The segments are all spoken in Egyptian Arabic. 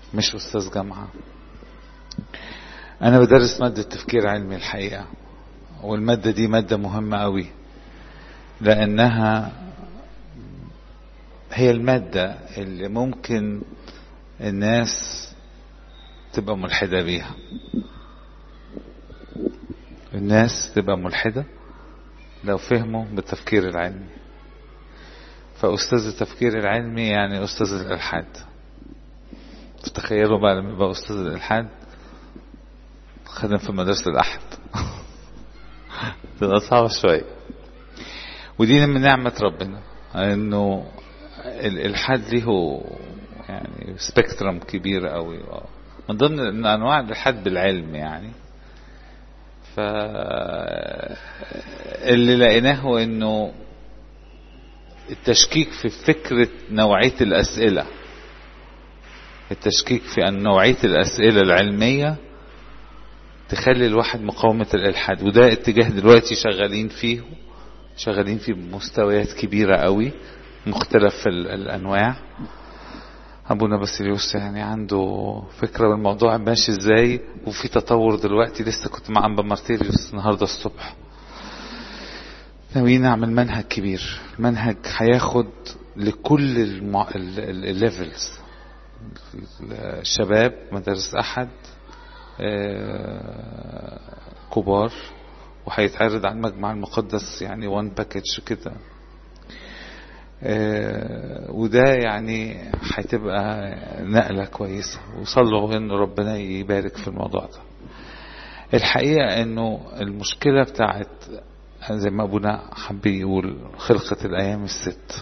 مش أستاذ جامعة أنا بدرس مادة تفكير علمي الحقيقة والمادة دي مادة مهمة قوي لأنها هي المادة اللي ممكن الناس تبقى ملحدة بيها الناس تبقى ملحدة لو فهموا بالتفكير العلمي فأستاذ التفكير العلمي يعني أستاذ الإلحاد تخيلوا بقى لما يبقى أستاذ الإلحاد خدم في مدرسة الأحد تبقى صعبة شوية ودي من نعمة ربنا إنه الإلحاد له يعني سبيكترم كبير قوي من ضمن أنواع الإلحاد بالعلم يعني ف اللي لقيناه انه التشكيك في فكرة نوعية الأسئلة التشكيك في أن نوعية الأسئلة العلمية تخلي الواحد مقاومة الإلحاد وده اتجاه دلوقتي شغالين فيه شغالين فيه بمستويات كبيرة قوي مختلف الأنواع أبونا باسيليوس يعني عنده فكرة بالموضوع ماشي ازاي وفي تطور دلوقتي لسه كنت مع أنبا مارتيريوس النهاردة الصبح ناويين نعمل منهج كبير منهج هياخد لكل المع... الليفلز الشباب مدارس أحد آه... كبار وهيتعرض على المجمع المقدس يعني وان باكج كده آه وده يعني هتبقى نقلة كويسة وصلوا ان ربنا يبارك في الموضوع ده الحقيقة انه المشكلة بتاعت زي ما ابونا حب يقول خلقة الايام الست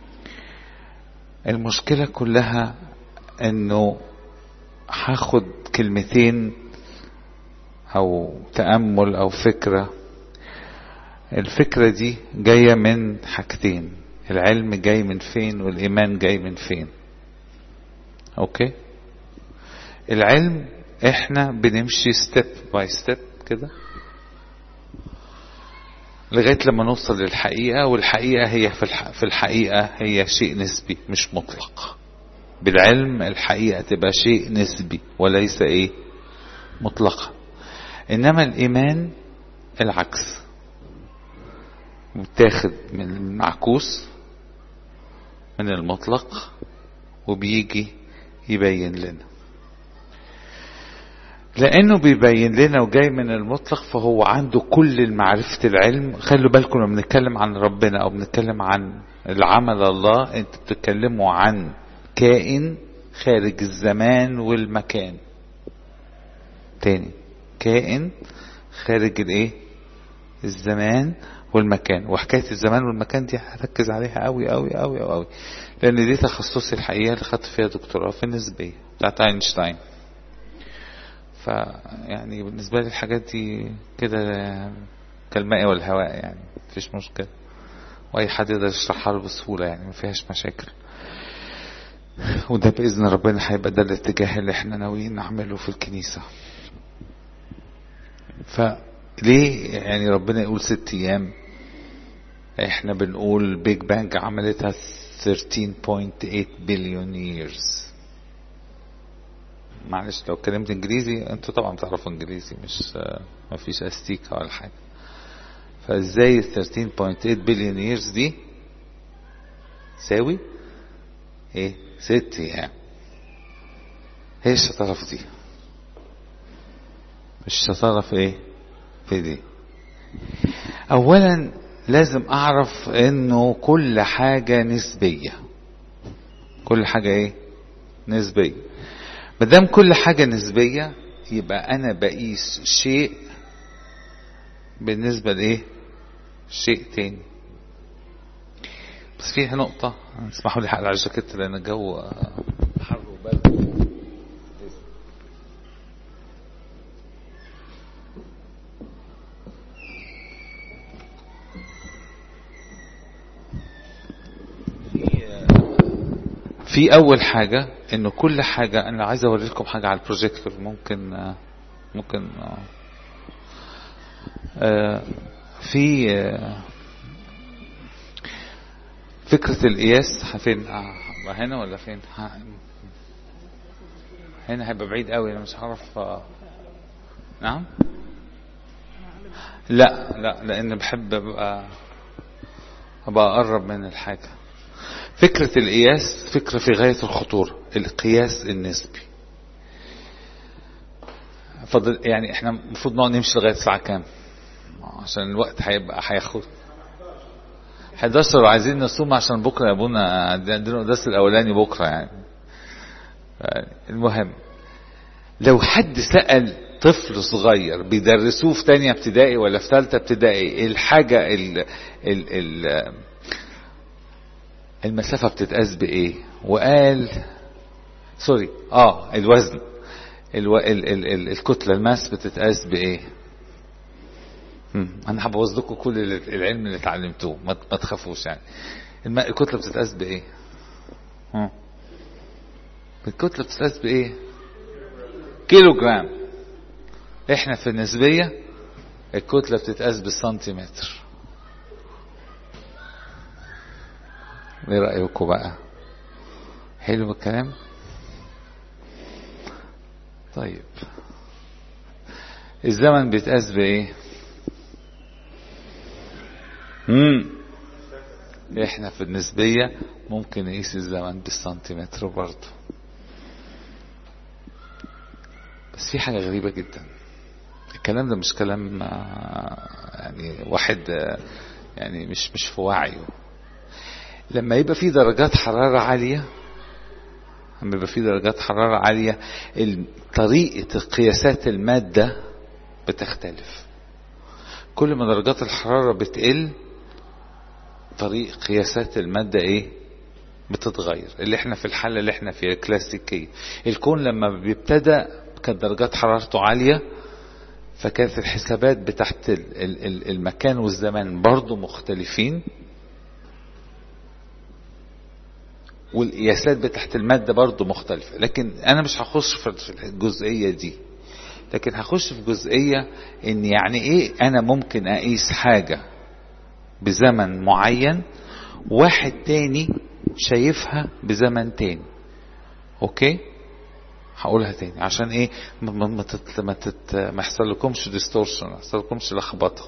المشكلة كلها انه هاخد كلمتين او تأمل او فكرة الفكرة دي جاية من حاجتين العلم جاي من فين والإيمان جاي من فين أوكي العلم إحنا بنمشي ستيب باي ستيب كده لغاية لما نوصل للحقيقة والحقيقة هي في, الح... في الحقيقة هي شيء نسبي مش مطلق بالعلم الحقيقة تبقى شيء نسبي وليس ايه مطلقا انما الايمان العكس متاخد من المعكوس من المطلق وبيجي يبين لنا لانه بيبين لنا وجاي من المطلق فهو عنده كل المعرفة العلم خلوا بالكم لما بنتكلم عن ربنا او بنتكلم عن العمل الله انت بتتكلموا عن كائن خارج الزمان والمكان تاني كائن خارج الايه الزمان والمكان وحكايه الزمان والمكان دي هركز عليها قوي قوي قوي قوي لان دي تخصصي الحقيقه اللي خدت فيها دكتوراه في النسبيه بتاعت اينشتاين فيعني بالنسبه لي الحاجات دي كده كالماء والهواء يعني مفيش مشكله واي حد يقدر يشرحها له بسهوله يعني ما فيهاش مشاكل وده باذن ربنا هيبقى ده الاتجاه اللي احنا ناويين نعمله في الكنيسه فليه يعني ربنا يقول ست ايام احنا بنقول بيج بانج عملتها 13.8 بليون years معلش لو اتكلمت انجليزي انتوا طبعا بتعرفوا انجليزي مش ما فيش استيكه ولا حاجه فازاي 13.8 بليون years دي تساوي ايه ست ايام ايه الشطاره في دي الشطاره في ايه في دي اولا لازم اعرف انه كل حاجة نسبية كل حاجة ايه نسبية مادام كل حاجة نسبية يبقى انا بقيس شيء بالنسبة لايه شيء تاني بس فيها نقطة اسمحوا لي حق على الجاكيت لان الجو حر وبرد في اول حاجة انه كل حاجة انا عايز اوري لكم حاجة على البروجيكتور ممكن ممكن آه في آه فكرة القياس فين هنا ولا فين هنا هيبقى بعيد قوي انا مش هعرف آه. نعم لا لا لان بحب ابقى ابقى اقرب من الحاجه فكره القياس فكره في غايه الخطوره القياس النسبي فضل يعني احنا المفروض نقعد نمشي لغايه الساعه كام عشان الوقت هيبقى هياخد 11 وعايزين نصوم عشان بكره يا ابونا عندنا القداس الاولاني بكره يعني المهم لو حد سأل طفل صغير بيدرسوه في تانية ابتدائي ولا في ثالثة ابتدائي الحاجة ال ال ال المسافة بتتقاس بإيه؟ وقال سوري اه الوزن الو... ال... ال... ال... الكتلة الماس بتتقاس بإيه؟ أنا هبوظ لكم كل العلم اللي اتعلمتوه ما, ما تخافوش يعني الم... الكتلة بتتقاس بإيه؟ هم. الكتلة بتتقاس بإيه؟ كيلو جرام احنا في النسبية الكتلة بتتقاس بالسنتيمتر ايه رأيكم بقى حلو الكلام طيب الزمن بيتقاس بايه امم احنا في النسبية ممكن نقيس الزمن بالسنتيمتر برضه بس في حاجة غريبة جدا الكلام ده مش كلام يعني واحد يعني مش مش في وعيه لما يبقى في درجات حرارة عالية لما يبقى في درجات حرارة عالية طريقة قياسات المادة بتختلف كل ما درجات الحرارة بتقل طريق قياسات المادة ايه بتتغير اللي احنا في الحالة اللي احنا فيها الكلاسيكية الكون لما بيبتدأ كانت درجات حرارته عالية فكانت الحسابات بتاعت المكان والزمان برضو مختلفين والقياسات بتاعت المادة برضو مختلفة لكن أنا مش هخش في الجزئية دي لكن هخش في جزئية إن يعني إيه أنا ممكن أقيس حاجة بزمن معين واحد تاني شايفها بزمن تاني أوكي هقولها تاني عشان ايه ما ما تت ما, تت ما يحصل لكمش ديستورشن ما يحصل لكمش لخبطه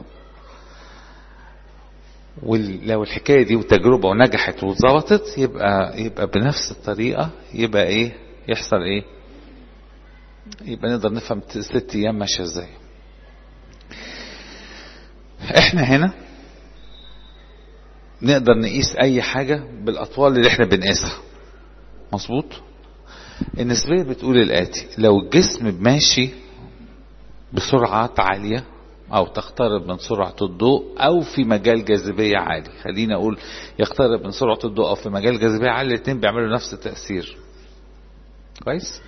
ولو الحكايه دي وتجربه ونجحت واتظبطت يبقى يبقى بنفس الطريقه يبقى ايه يحصل ايه يبقى نقدر نفهم ست ايام ماشيه ازاي احنا هنا نقدر نقيس اي حاجه بالاطوال اللي احنا بنقيسها مظبوط النسبية بتقول الآتي لو الجسم ماشي بسرعات عالية أو تقترب من سرعة الضوء أو في مجال جاذبية عالي خلينا أقول يقترب من سرعة الضوء أو في مجال جاذبية عالي الاثنين بيعملوا نفس التأثير كويس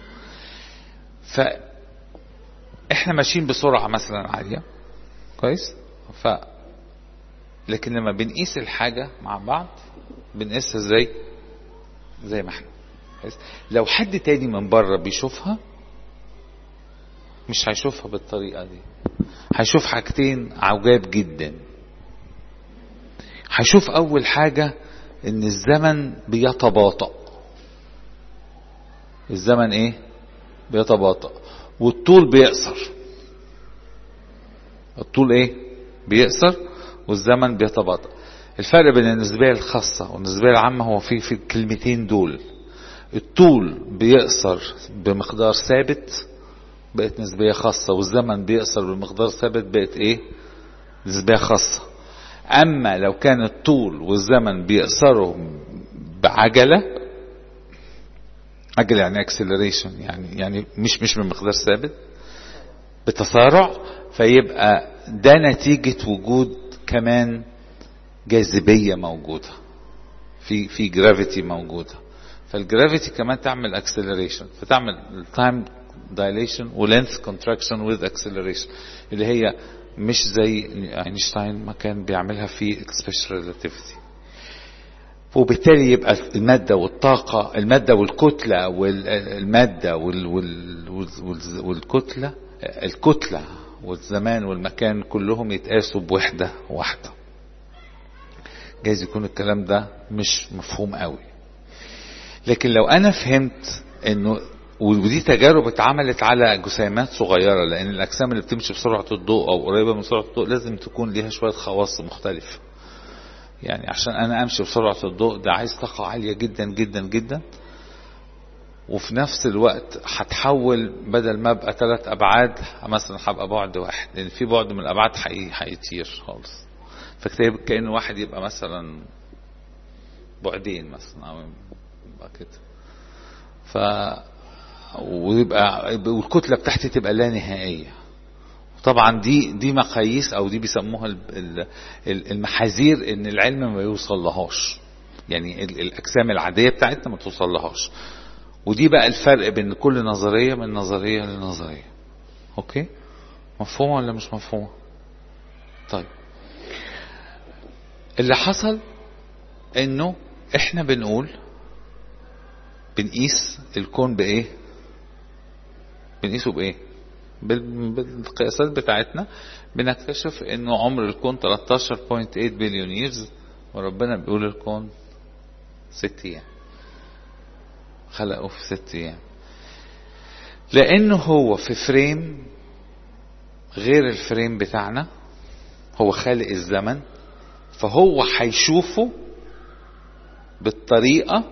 فإحنا ماشيين بسرعة مثلا عالية كويس ف لكن لما بنقيس الحاجة مع بعض بنقيسها ازاي زي ما احنا لو حد تاني من بره بيشوفها مش هيشوفها بالطريقة دي هيشوف حاجتين عجاب جدا هيشوف أول حاجة إن الزمن بيتباطأ الزمن إيه؟ بيتباطأ والطول بيقصر الطول إيه؟ بيقصر والزمن بيتباطأ الفرق بين النسبية الخاصة والنسبية العامة هو في في الكلمتين دول الطول بيقصر بمقدار ثابت بقت نسبية خاصة والزمن بيقصر بمقدار ثابت بقت ايه نسبية خاصة اما لو كان الطول والزمن بيقصروا بعجلة عجلة يعني اكسلريشن يعني يعني مش مش بمقدار ثابت بتسارع فيبقى ده نتيجة وجود كمان جاذبية موجودة في في جرافيتي موجوده فالجرافيتي كمان تعمل اكسلريشن فتعمل تايم دايليشن ولينث كونتراكشن وذ اكسلريشن اللي هي مش زي اينشتاين ما كان بيعملها في سبيشال ريلاتيفيتي وبالتالي يبقى المادة والطاقة المادة والكتلة والمادة وال وال وال والكتلة الكتلة والزمان والمكان كلهم يتقاسوا بوحدة واحدة جايز يكون الكلام ده مش مفهوم قوي لكن لو انا فهمت انه ودي تجارب اتعملت على جسيمات صغيرة لأن الأجسام اللي بتمشي بسرعة الضوء أو قريبة من سرعة الضوء لازم تكون ليها شوية خواص مختلفة يعني عشان أنا أمشي بسرعة الضوء ده عايز طاقة عالية جدا جدا جدا وفي نفس الوقت هتحول بدل ما ابقى ثلاث ابعاد مثلا هبقى بعد واحد لان في بعد من الابعاد هيطير خالص فكتاب كأن واحد يبقى مثلا بعدين مثلا او يبقى كده ف ويبقى والكتله بتاعتي تبقى لا نهائيه طبعا دي دي مقاييس او دي بيسموها المحاذير ان العلم ما يوصل لهاش يعني الاجسام العاديه بتاعتنا ما توصل لهاش ودي بقى الفرق بين كل نظريه من نظريه لنظريه اوكي مفهومه ولا مش مفهومه طيب اللي حصل انه احنا بنقول بنقيس الكون بايه بنقيسه بايه بالقياسات بتاعتنا بنكتشف انه عمر الكون 13.8 بليون ييرز وربنا بيقول الكون ست ايام خلقه في ست ايام لانه هو في فريم غير الفريم بتاعنا هو خالق الزمن فهو هيشوفه بالطريقة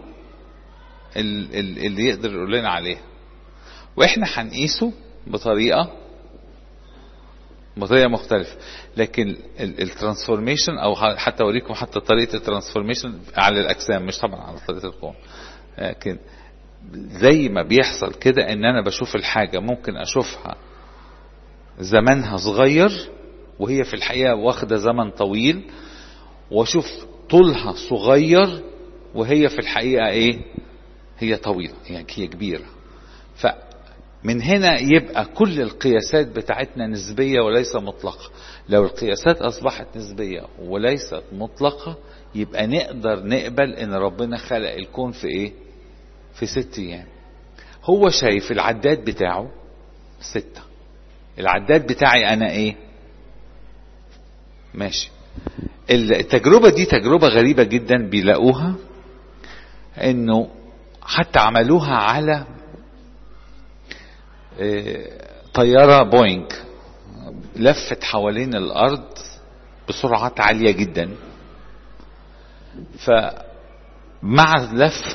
اللي يقدر يقول لنا عليها واحنا هنقيسه بطريقة بطريقة مختلفة لكن الترانسفورميشن او حتى اوريكم حتى طريقة الترانسفورميشن على الاجسام مش طبعا على طريقة الكون لكن زي ما بيحصل كده ان انا بشوف الحاجة ممكن اشوفها زمنها صغير وهي في الحقيقة واخدة زمن طويل واشوف طولها صغير وهي في الحقيقة ايه هي طويلة يعني هي كبيرة فمن هنا يبقى كل القياسات بتاعتنا نسبية وليس مطلقة لو القياسات اصبحت نسبية وليست مطلقة يبقى نقدر نقبل ان ربنا خلق الكون في ايه في ست ايام هو شايف العداد بتاعه ستة العداد بتاعي انا ايه ماشي التجربة دي تجربة غريبة جدا بيلاقوها انه حتى عملوها على طيارة بوينج لفت حوالين الارض بسرعات عالية جدا فمع اللف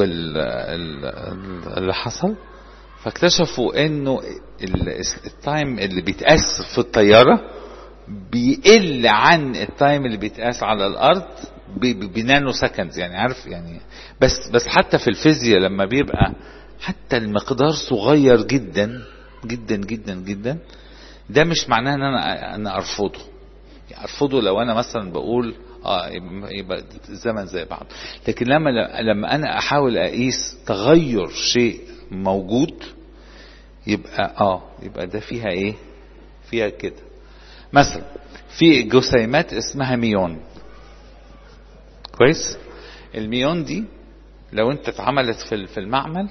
واللي حصل فاكتشفوا انه التايم اللي بيتقاس في الطياره بيقل عن التايم اللي بيتقاس على الارض بنانو سكندز يعني عارف يعني بس بس حتى في الفيزياء لما بيبقى حتى المقدار صغير جدا جدا جدا جدا ده مش معناه ان انا انا ارفضه يعني ارفضه لو انا مثلا بقول اه يبقى الزمن زي بعض لكن لما لما انا احاول اقيس تغير شيء موجود يبقى اه يبقى ده فيها ايه فيها كده مثلا في جسيمات اسمها ميون كويس الميون دي لو انت اتعملت في في المعمل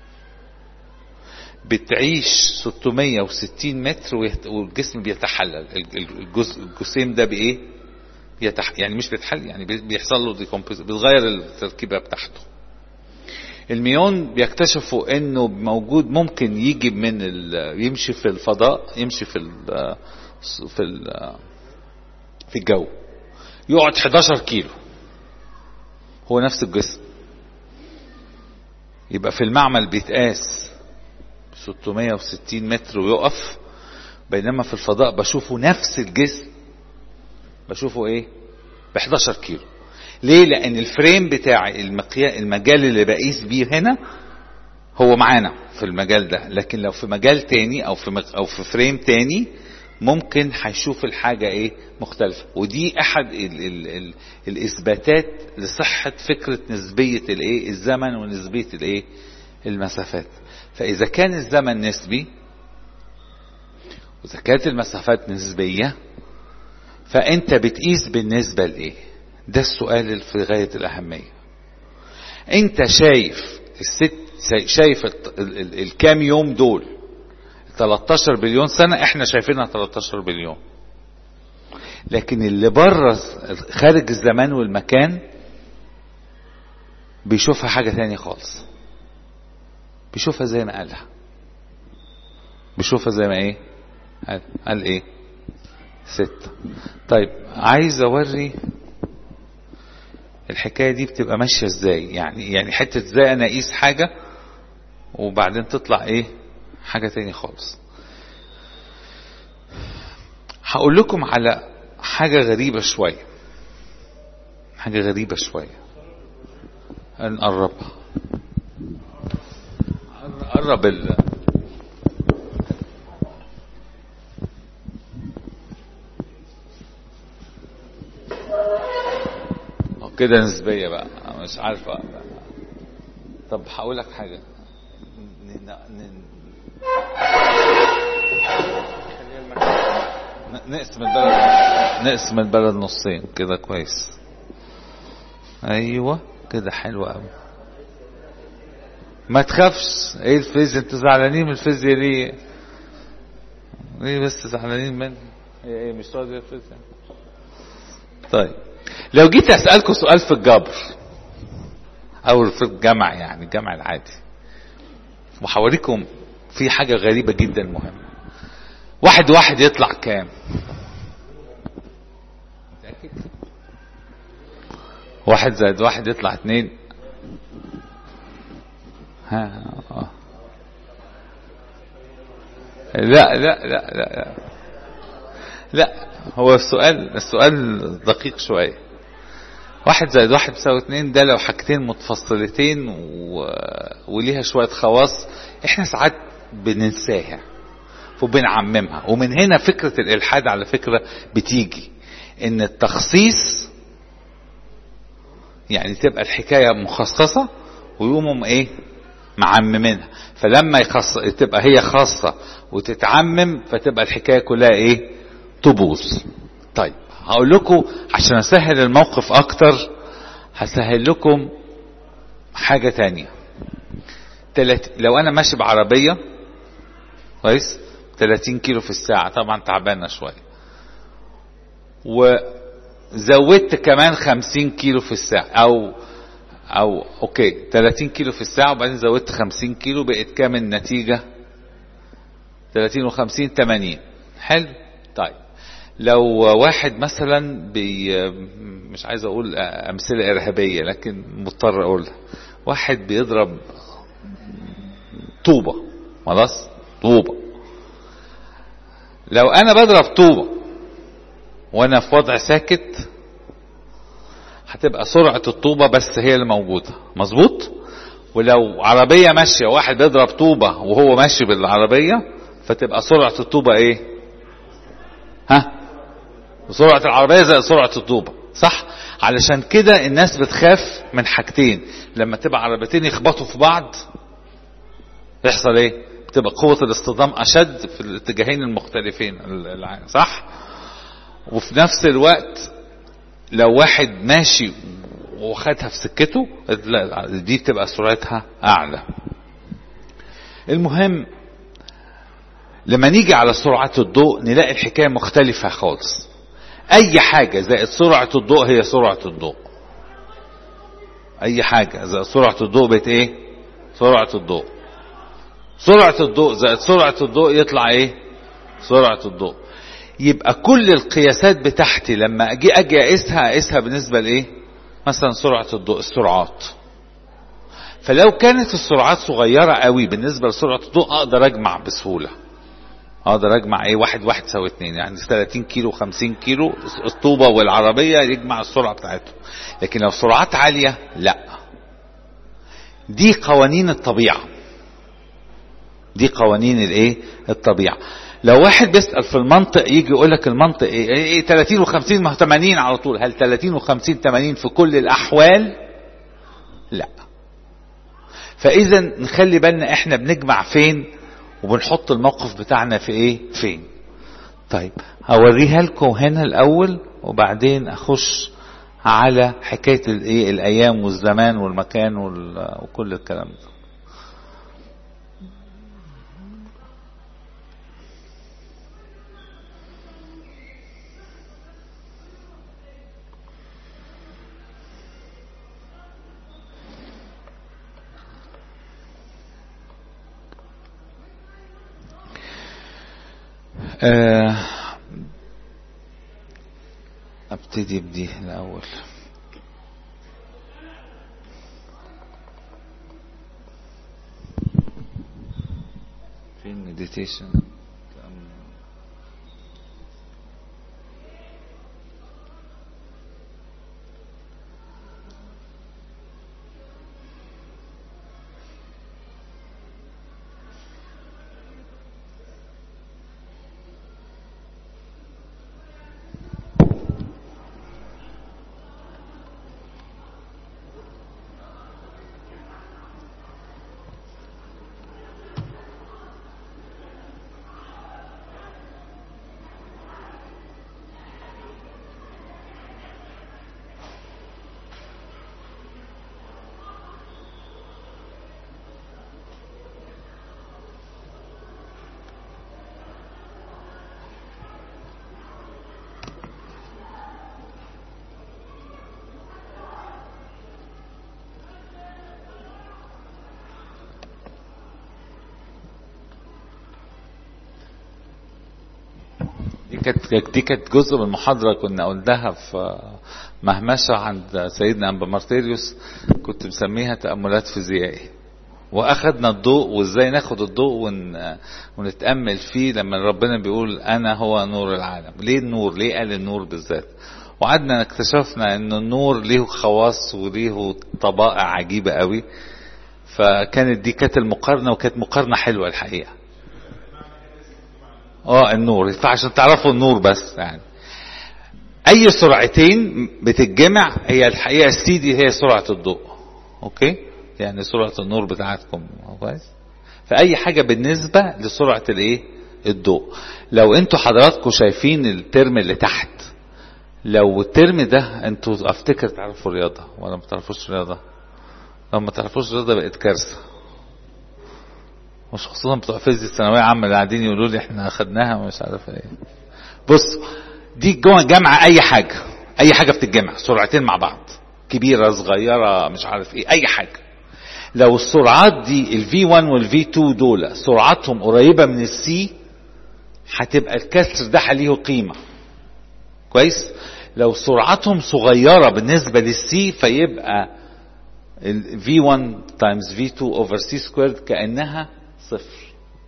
بتعيش 660 متر والجسم بيتحلل الجسيم ده بايه بيتح يعني مش بيتحل يعني بيحصل له ديكومبوز بيتغير التركيبه بتاعته الميون بيكتشفوا انه موجود ممكن يجي من يمشي في الفضاء يمشي في ال في ال في الجو يقعد 11 كيلو هو نفس الجسم يبقى في المعمل بيتقاس 660 متر ويقف بينما في الفضاء بشوفه نفس الجسم بشوفه ايه ب 11 كيلو ليه لان الفريم بتاعي المقيا المجال اللي بقيس بيه هنا هو معانا في المجال ده لكن لو في مجال تاني او في مق... او في فريم تاني ممكن هيشوف الحاجة ايه مختلفة ودي احد ال ال ال الاثباتات لصحة فكرة نسبية الايه الزمن ونسبية الايه المسافات فاذا كان الزمن نسبي واذا كانت المسافات نسبية فانت بتقيس بالنسبة لايه ده السؤال اللي في غاية الاهمية انت شايف الست شايف الكام يوم دول 13 بليون سنة احنا شايفينها 13 بليون لكن اللي بره خارج الزمان والمكان بيشوفها حاجة تانية خالص بيشوفها زي ما قالها بيشوفها زي ما ايه قال, قال ايه ستة طيب عايز اوري الحكاية دي بتبقى ماشية ازاي يعني يعني حتة ازاي انا اقيس حاجة وبعدين تطلع ايه حاجة تاني خالص هقول لكم على حاجة غريبة شوية حاجة غريبة شوية نقربها قرب ال كده نسبية بقى مش عارف بقى. طب هقول لك حاجة ن... ن... نقسم البلد نقسم البلد نصين كده كويس ايوه كده حلو قوي ما تخافش ايه الفيزياء انتوا زعلانين من الفيزياء ليه ليه بس زعلانين من ايه ايه مش راضي الفيزياء طيب لو جيت اسالكم سؤال في الجبر او في الجمع يعني الجمع العادي وحوريكم في حاجه غريبه جدا مهمه واحد واحد يطلع كام متأكد واحد زائد واحد يطلع اتنين ها آه. لا لا لا لا لا هو السؤال السؤال دقيق شوية واحد زائد واحد بيساوي اتنين ده لو حاجتين متفصلتين و... وليها شوية خواص احنا ساعات بننساها وبنعممها ومن هنا فكرة الإلحاد على فكرة بتيجي إن التخصيص يعني تبقى الحكاية مخصصة ويقوموا إيه معممينها فلما يخص تبقى هي خاصة وتتعمم فتبقى الحكاية كلها إيه تبوظ طيب هقول لكم عشان أسهل الموقف أكتر هسهل لكم حاجة تانية تلت... لو أنا ماشي بعربية كويس 30 كيلو في الساعة طبعا تعبانة شوية وزودت كمان 50 كيلو في الساعة أو أو أوكي 30 كيلو في الساعة وبعدين زودت 50 كيلو بقت كام النتيجة 30 و50 80 حلو طيب لو واحد مثلا بي مش عايز اقول امثله ارهابيه لكن مضطر اقولها واحد بيضرب طوبه خلاص طوبه لو انا بضرب طوبة وانا في وضع ساكت هتبقى سرعة الطوبة بس هي اللي موجودة مظبوط ولو عربية ماشية واحد بيضرب طوبة وهو ماشي بالعربية فتبقى سرعة الطوبة ايه ها سرعة العربية زي سرعة الطوبة صح علشان كده الناس بتخاف من حاجتين لما تبقى عربيتين يخبطوا في بعض يحصل ايه بتبقى قوة الاصطدام أشد في الاتجاهين المختلفين صح؟ وفي نفس الوقت لو واحد ماشي وخدها في سكته دي بتبقى سرعتها أعلى. المهم لما نيجي على سرعة الضوء نلاقي الحكاية مختلفة خالص. أي حاجة زائد سرعة الضوء هي سرعة الضوء. أي حاجة زائد سرعة الضوء بقت إيه؟ سرعة الضوء. سرعة الضوء زائد سرعة الضوء يطلع ايه سرعة الضوء يبقى كل القياسات بتاعتي لما اجي اجي اقيسها اقيسها بالنسبة لايه مثلا سرعة الضوء السرعات فلو كانت السرعات صغيرة قوي بالنسبة لسرعة الضوء اقدر اجمع بسهولة اقدر اجمع ايه واحد واحد يساوي اتنين يعني 30 كيلو 50 كيلو الطوبة والعربية يجمع السرعة بتاعتهم لكن لو سرعات عالية لا دي قوانين الطبيعه دي قوانين الايه الطبيعه لو واحد بيسال في المنطق يجي يقول لك المنطق ايه, إيه 30 و50 ما 80 على طول هل 30 و50 80 في كل الاحوال لا فاذا نخلي بالنا احنا بنجمع فين وبنحط الموقف بتاعنا في ايه فين طيب هوريها لكم هنا الاول وبعدين اخش على حكايه الايه الايام والزمان والمكان وكل الكلام ده آه، ابتدي بدي الاول في المديتيشن دي كانت دي كانت جزء من المحاضرة كنا قلناها في مهمشة عند سيدنا أنبا مارتيريوس كنت مسميها تأملات فيزيائي وأخذنا الضوء وإزاي ناخد الضوء ون... ونتأمل فيه لما ربنا بيقول أنا هو نور العالم ليه النور ليه قال النور بالذات وقعدنا اكتشفنا ان النور ليه خواص وليه طبائع عجيبة قوي فكانت دي كانت المقارنة وكانت مقارنة حلوة الحقيقة اه النور فعشان تعرفوا النور بس يعني اي سرعتين بتتجمع هي الحقيقه السي دي هي سرعه الضوء اوكي يعني سرعه النور بتاعتكم كويس فاي حاجه بالنسبه لسرعه الايه الضوء لو انتوا حضراتكم شايفين الترم اللي تحت لو الترم ده انتوا افتكر تعرفوا رياضه ولا ما تعرفوش رياضه لو ما تعرفوش رياضه بقت كارثه مش خصوصا بتوع فيزياء الثانويه عامه اللي قاعدين يقولوا لي احنا اخدناها ومش عارف ايه بص دي جوه جمع اي حاجه اي حاجه بتتجمع سرعتين مع بعض كبيره صغيره مش عارف ايه اي حاجه لو السرعات دي الفي 1 والفي 2 دول سرعتهم قريبه من السي هتبقى الكسر ده ليه قيمه كويس لو سرعتهم صغيره بالنسبه للسي فيبقى ال V1 times V2 over C squared كأنها صفر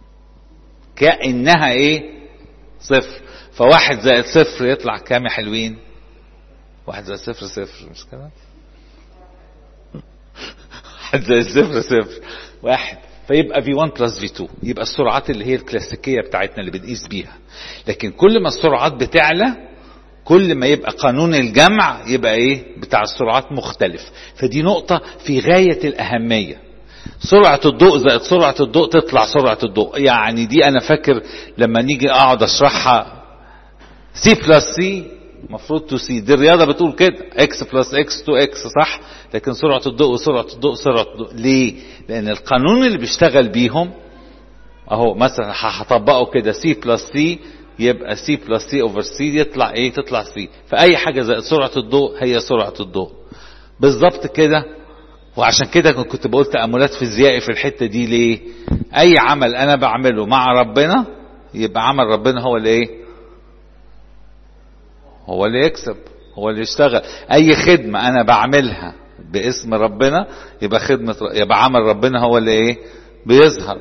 كأنها ايه صفر فواحد زائد صفر يطلع كام يا حلوين واحد زائد صفر صفر مش كده واحد زائد صفر صفر واحد فيبقى V1 plus V2 يبقى السرعات اللي هي الكلاسيكية بتاعتنا اللي بنقيس بيها لكن كل ما السرعات بتعلى كل ما يبقى قانون الجمع يبقى ايه بتاع السرعات مختلف فدي نقطة في غاية الأهمية سرعة الضوء زائد سرعة الضوء تطلع سرعة الضوء يعني دي أنا فاكر لما نيجي أقعد أشرحها سي بلس سي المفروض تو سي دي الرياضة بتقول كده اكس بلس اكس تو اكس صح لكن سرعة الضوء وسرعة الضوء سرعة الضوء ليه؟ لأن القانون اللي بيشتغل بيهم أهو مثلا هطبقه كده سي بلس سي يبقى سي بلس سي اوفر سي يطلع ايه تطلع سي فاي حاجه زائد سرعه الضوء هي سرعه الضوء بالظبط كده وعشان كده كنت بقول تاملات فيزيائي في الحته دي ليه اي عمل انا بعمله مع ربنا يبقى عمل ربنا هو اللي ايه هو اللي يكسب هو اللي يشتغل اي خدمه انا بعملها باسم ربنا يبقى خدمه يبقى عمل ربنا هو اللي ايه بيظهر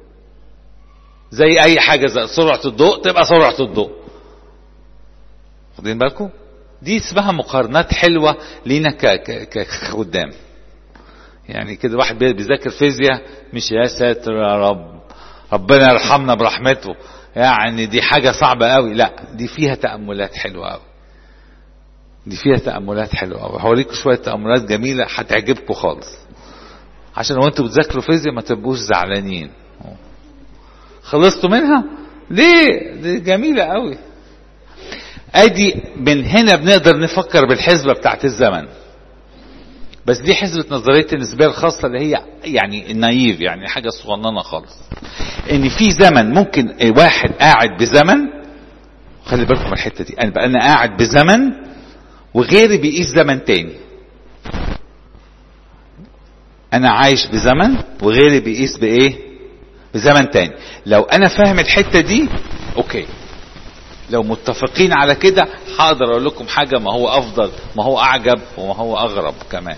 زي اي حاجة زي سرعة الضوء تبقى سرعة الضوء واخدين بالكم دي اسمها مقارنات حلوة لينا كخدام يعني كده واحد بيذاكر فيزياء مش يا ساتر يا رب ربنا يرحمنا برحمته يعني دي حاجة صعبة قوي لا دي فيها تأملات حلوة قوي دي فيها تأملات حلوة قوي هوريكم شوية تأملات جميلة هتعجبكم خالص عشان لو انتوا بتذاكروا فيزياء ما تبقوش زعلانين خلصتوا منها ليه دي جميلة قوي ادي من هنا بنقدر نفكر بالحسبة بتاعت الزمن بس دي حسبة نظرية النسبية الخاصة اللي هي يعني النايف يعني حاجة صغننة خالص ان في زمن ممكن واحد قاعد بزمن خلي بالكم من الحتة دي انا بقى انا قاعد بزمن وغيري بيقيس زمن تاني انا عايش بزمن وغيري بيقيس بايه بزمن تاني لو انا فاهم الحتة دي اوكي لو متفقين على كده هقدر اقول لكم حاجه ما هو افضل ما هو اعجب وما هو اغرب كمان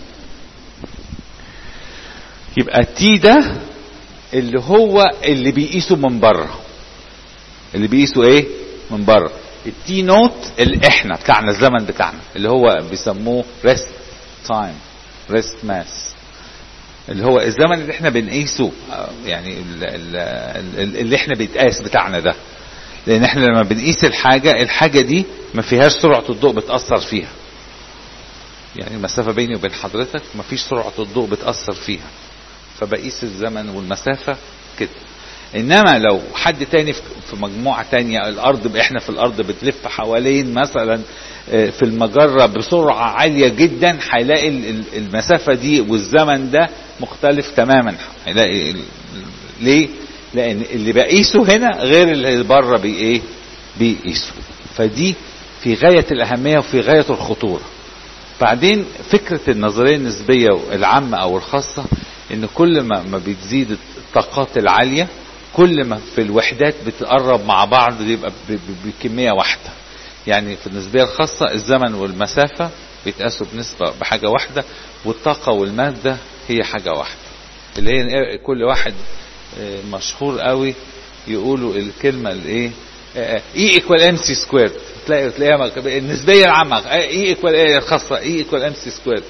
يبقى تي ده اللي هو اللي بيقيسه من بره اللي بيقيسه ايه من بره التي نوت الاحنا بتاعنا الزمن بتاعنا اللي هو بيسموه ريست تايم ريست ماس اللي هو الزمن اللي احنا بنقيسه يعني اللي احنا بيتقاس بتاعنا ده لان احنا لما بنقيس الحاجة الحاجة دي ما فيهاش سرعة الضوء بتأثر فيها يعني المسافة بيني وبين حضرتك ما فيش سرعة الضوء بتأثر فيها فبقيس الزمن والمسافة كده انما لو حد تاني في مجموعة تانية الارض احنا في الارض بتلف حوالين مثلا في المجرة بسرعة عالية جدا هيلاقي المسافة دي والزمن ده مختلف تماما هيلاقي ليه لان اللي بقيسه هنا غير اللي بره بايه بيقيسه فدي في غاية الاهمية وفي غاية الخطورة بعدين فكرة النظرية النسبية العامة او الخاصة ان كل ما ما بتزيد الطاقات العالية كل ما في الوحدات بتقرب مع بعض يبقى بكمية واحدة يعني في النسبية الخاصة الزمن والمسافة بيتقاسوا بنسبة بحاجة واحدة والطاقة والمادة هي حاجة واحدة اللي هي كل واحد مشهور قوي يقولوا الكلمة الايه اي ايكوال ام سي سكوير تلاقي تلاقيها النسبية العامة اي ايكوال ايه الخاصة اي ايكوال ام سي سكوير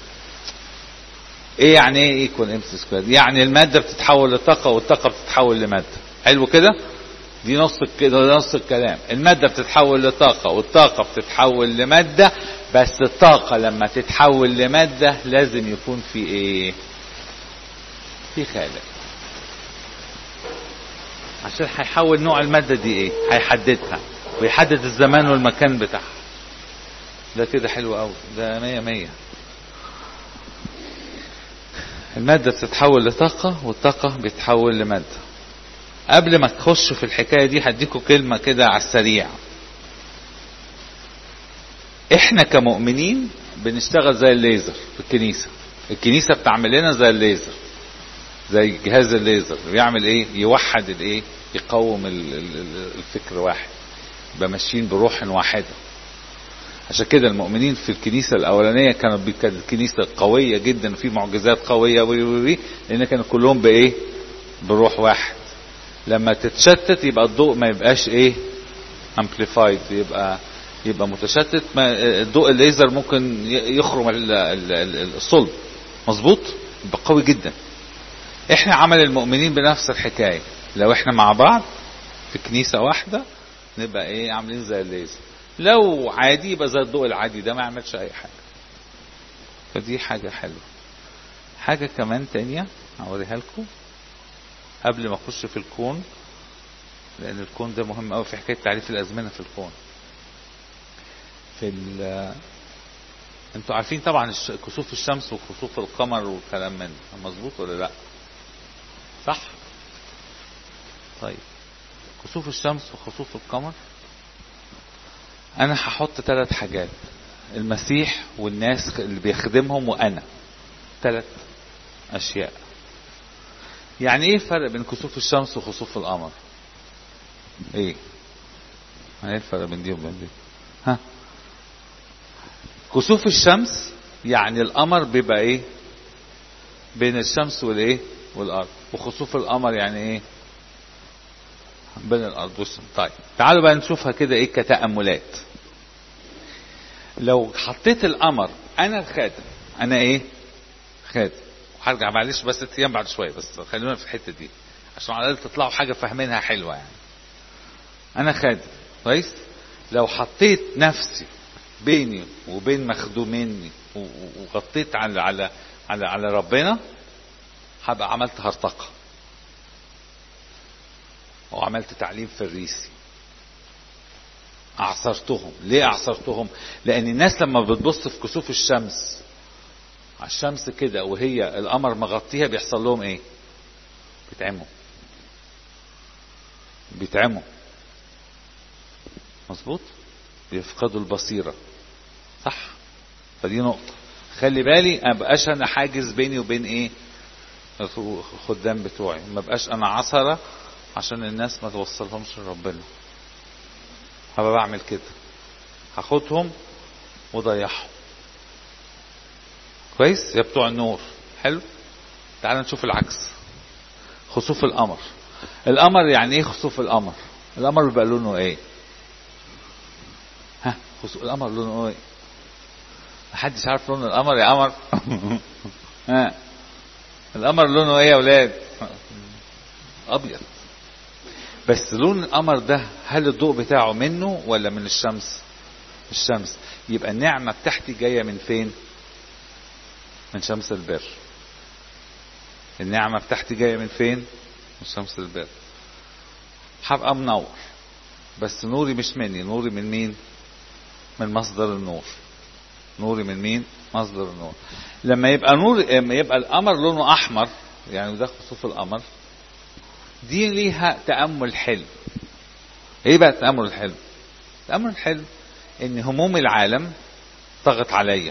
ايه يعني ايه ايكوال ام سي سكوير يعني المادة بتتحول لطاقة والطاقة بتتحول لمادة حلو كده دي نص كده نص الكلام المادة بتتحول لطاقة والطاقة بتتحول لمادة بس الطاقة لما تتحول لمادة لازم يكون في ايه في خالق عشان هيحول نوع المادة دي ايه هيحددها ويحدد الزمان والمكان بتاعها ده كده حلو قوي ده مية مية المادة بتتحول لطاقة والطاقة بتتحول لمادة قبل ما تخش في الحكاية دي هديكوا كلمة كده على السريع احنا كمؤمنين بنشتغل زي الليزر في الكنيسة الكنيسة بتعمل لنا زي الليزر زي جهاز الليزر بيعمل ايه يوحد الايه يقوم الفكر واحد يبقى ماشيين بروح واحده عشان كده المؤمنين في الكنيسة الأولانية كانت كانت كنيسة قوية جدا وفي معجزات قوية وي وي وي لأن كانوا كلهم بإيه؟ بروح واحد. لما تتشتت يبقى الضوء ما يبقاش إيه؟ امبليفايد يبقى يبقى متشتت ما الضوء الليزر ممكن يخرم الصلب مظبوط؟ يبقى قوي جدا. احنا عمل المؤمنين بنفس الحكاية لو احنا مع بعض في كنيسة واحدة نبقى ايه عاملين زي الليزر. لو عادي يبقى زي الضوء العادي ده ما يعملش اي حاجه فدي حاجه حلوه حاجه كمان تانية هوريها لكم قبل ما اخش في الكون لان الكون ده مهم قوي في حكايه تعريف الازمنه في الكون في ال انتوا عارفين طبعا كسوف الشمس وكسوف القمر والكلام من ده مظبوط ولا لا صح طيب كسوف الشمس وخسوف القمر انا هحط ثلاث حاجات المسيح والناس اللي بيخدمهم وانا ثلاث اشياء يعني ايه الفرق بين كسوف الشمس وخسوف القمر ايه ايه الفرق بين دي وبين دي ها كسوف الشمس يعني القمر بيبقى ايه بين الشمس والايه والارض وخسوف القمر يعني ايه بين الارض والسماء طيب تعالوا بقى نشوفها كده ايه كتأملات لو حطيت القمر انا الخادم انا ايه خادم هرجع معلش بس ست ايام بعد شويه بس خلونا في الحته دي عشان على الاقل تطلعوا حاجه فاهمينها حلوه يعني انا خادم كويس لو حطيت نفسي بيني وبين مخدوميني وغطيت على على على على ربنا هبقى عملت هرطقه وعملت تعليم فريسي اعصرتهم ليه اعصرتهم لان الناس لما بتبص في كسوف الشمس على الشمس كده وهي القمر مغطيها بيحصل لهم ايه بيتعموا بيتعموا مظبوط بيفقدوا البصيره صح فدي نقطه خلي بالي ما بقاش انا حاجز بيني وبين ايه الخدام بتوعي ما بقاش انا عصره عشان الناس ما توصلهمش لربنا هبقى بعمل كده هاخدهم وضيعهم كويس يا بتوع النور حلو تعال نشوف العكس خسوف القمر القمر يعني ايه خسوف القمر القمر بيبقى لونه ايه ها خسوف القمر لونه ايه محدش عارف لون القمر يا قمر ها القمر لونه ايه يا ولاد ابيض بس لون القمر ده هل الضوء بتاعه منه ولا من الشمس الشمس يبقى النعمة بتاعتي جاية من فين من شمس البر النعمة بتاعتي جاية من فين من شمس البر هبقى منور بس نوري مش مني نوري من مين من مصدر النور نوري من مين مصدر النور لما يبقى نور لما يبقى القمر لونه احمر يعني ده خسوف القمر دي ليها تأمل حلو ايه بقى التأمل الحلو التأمل الحلو ان هموم العالم طغت عليا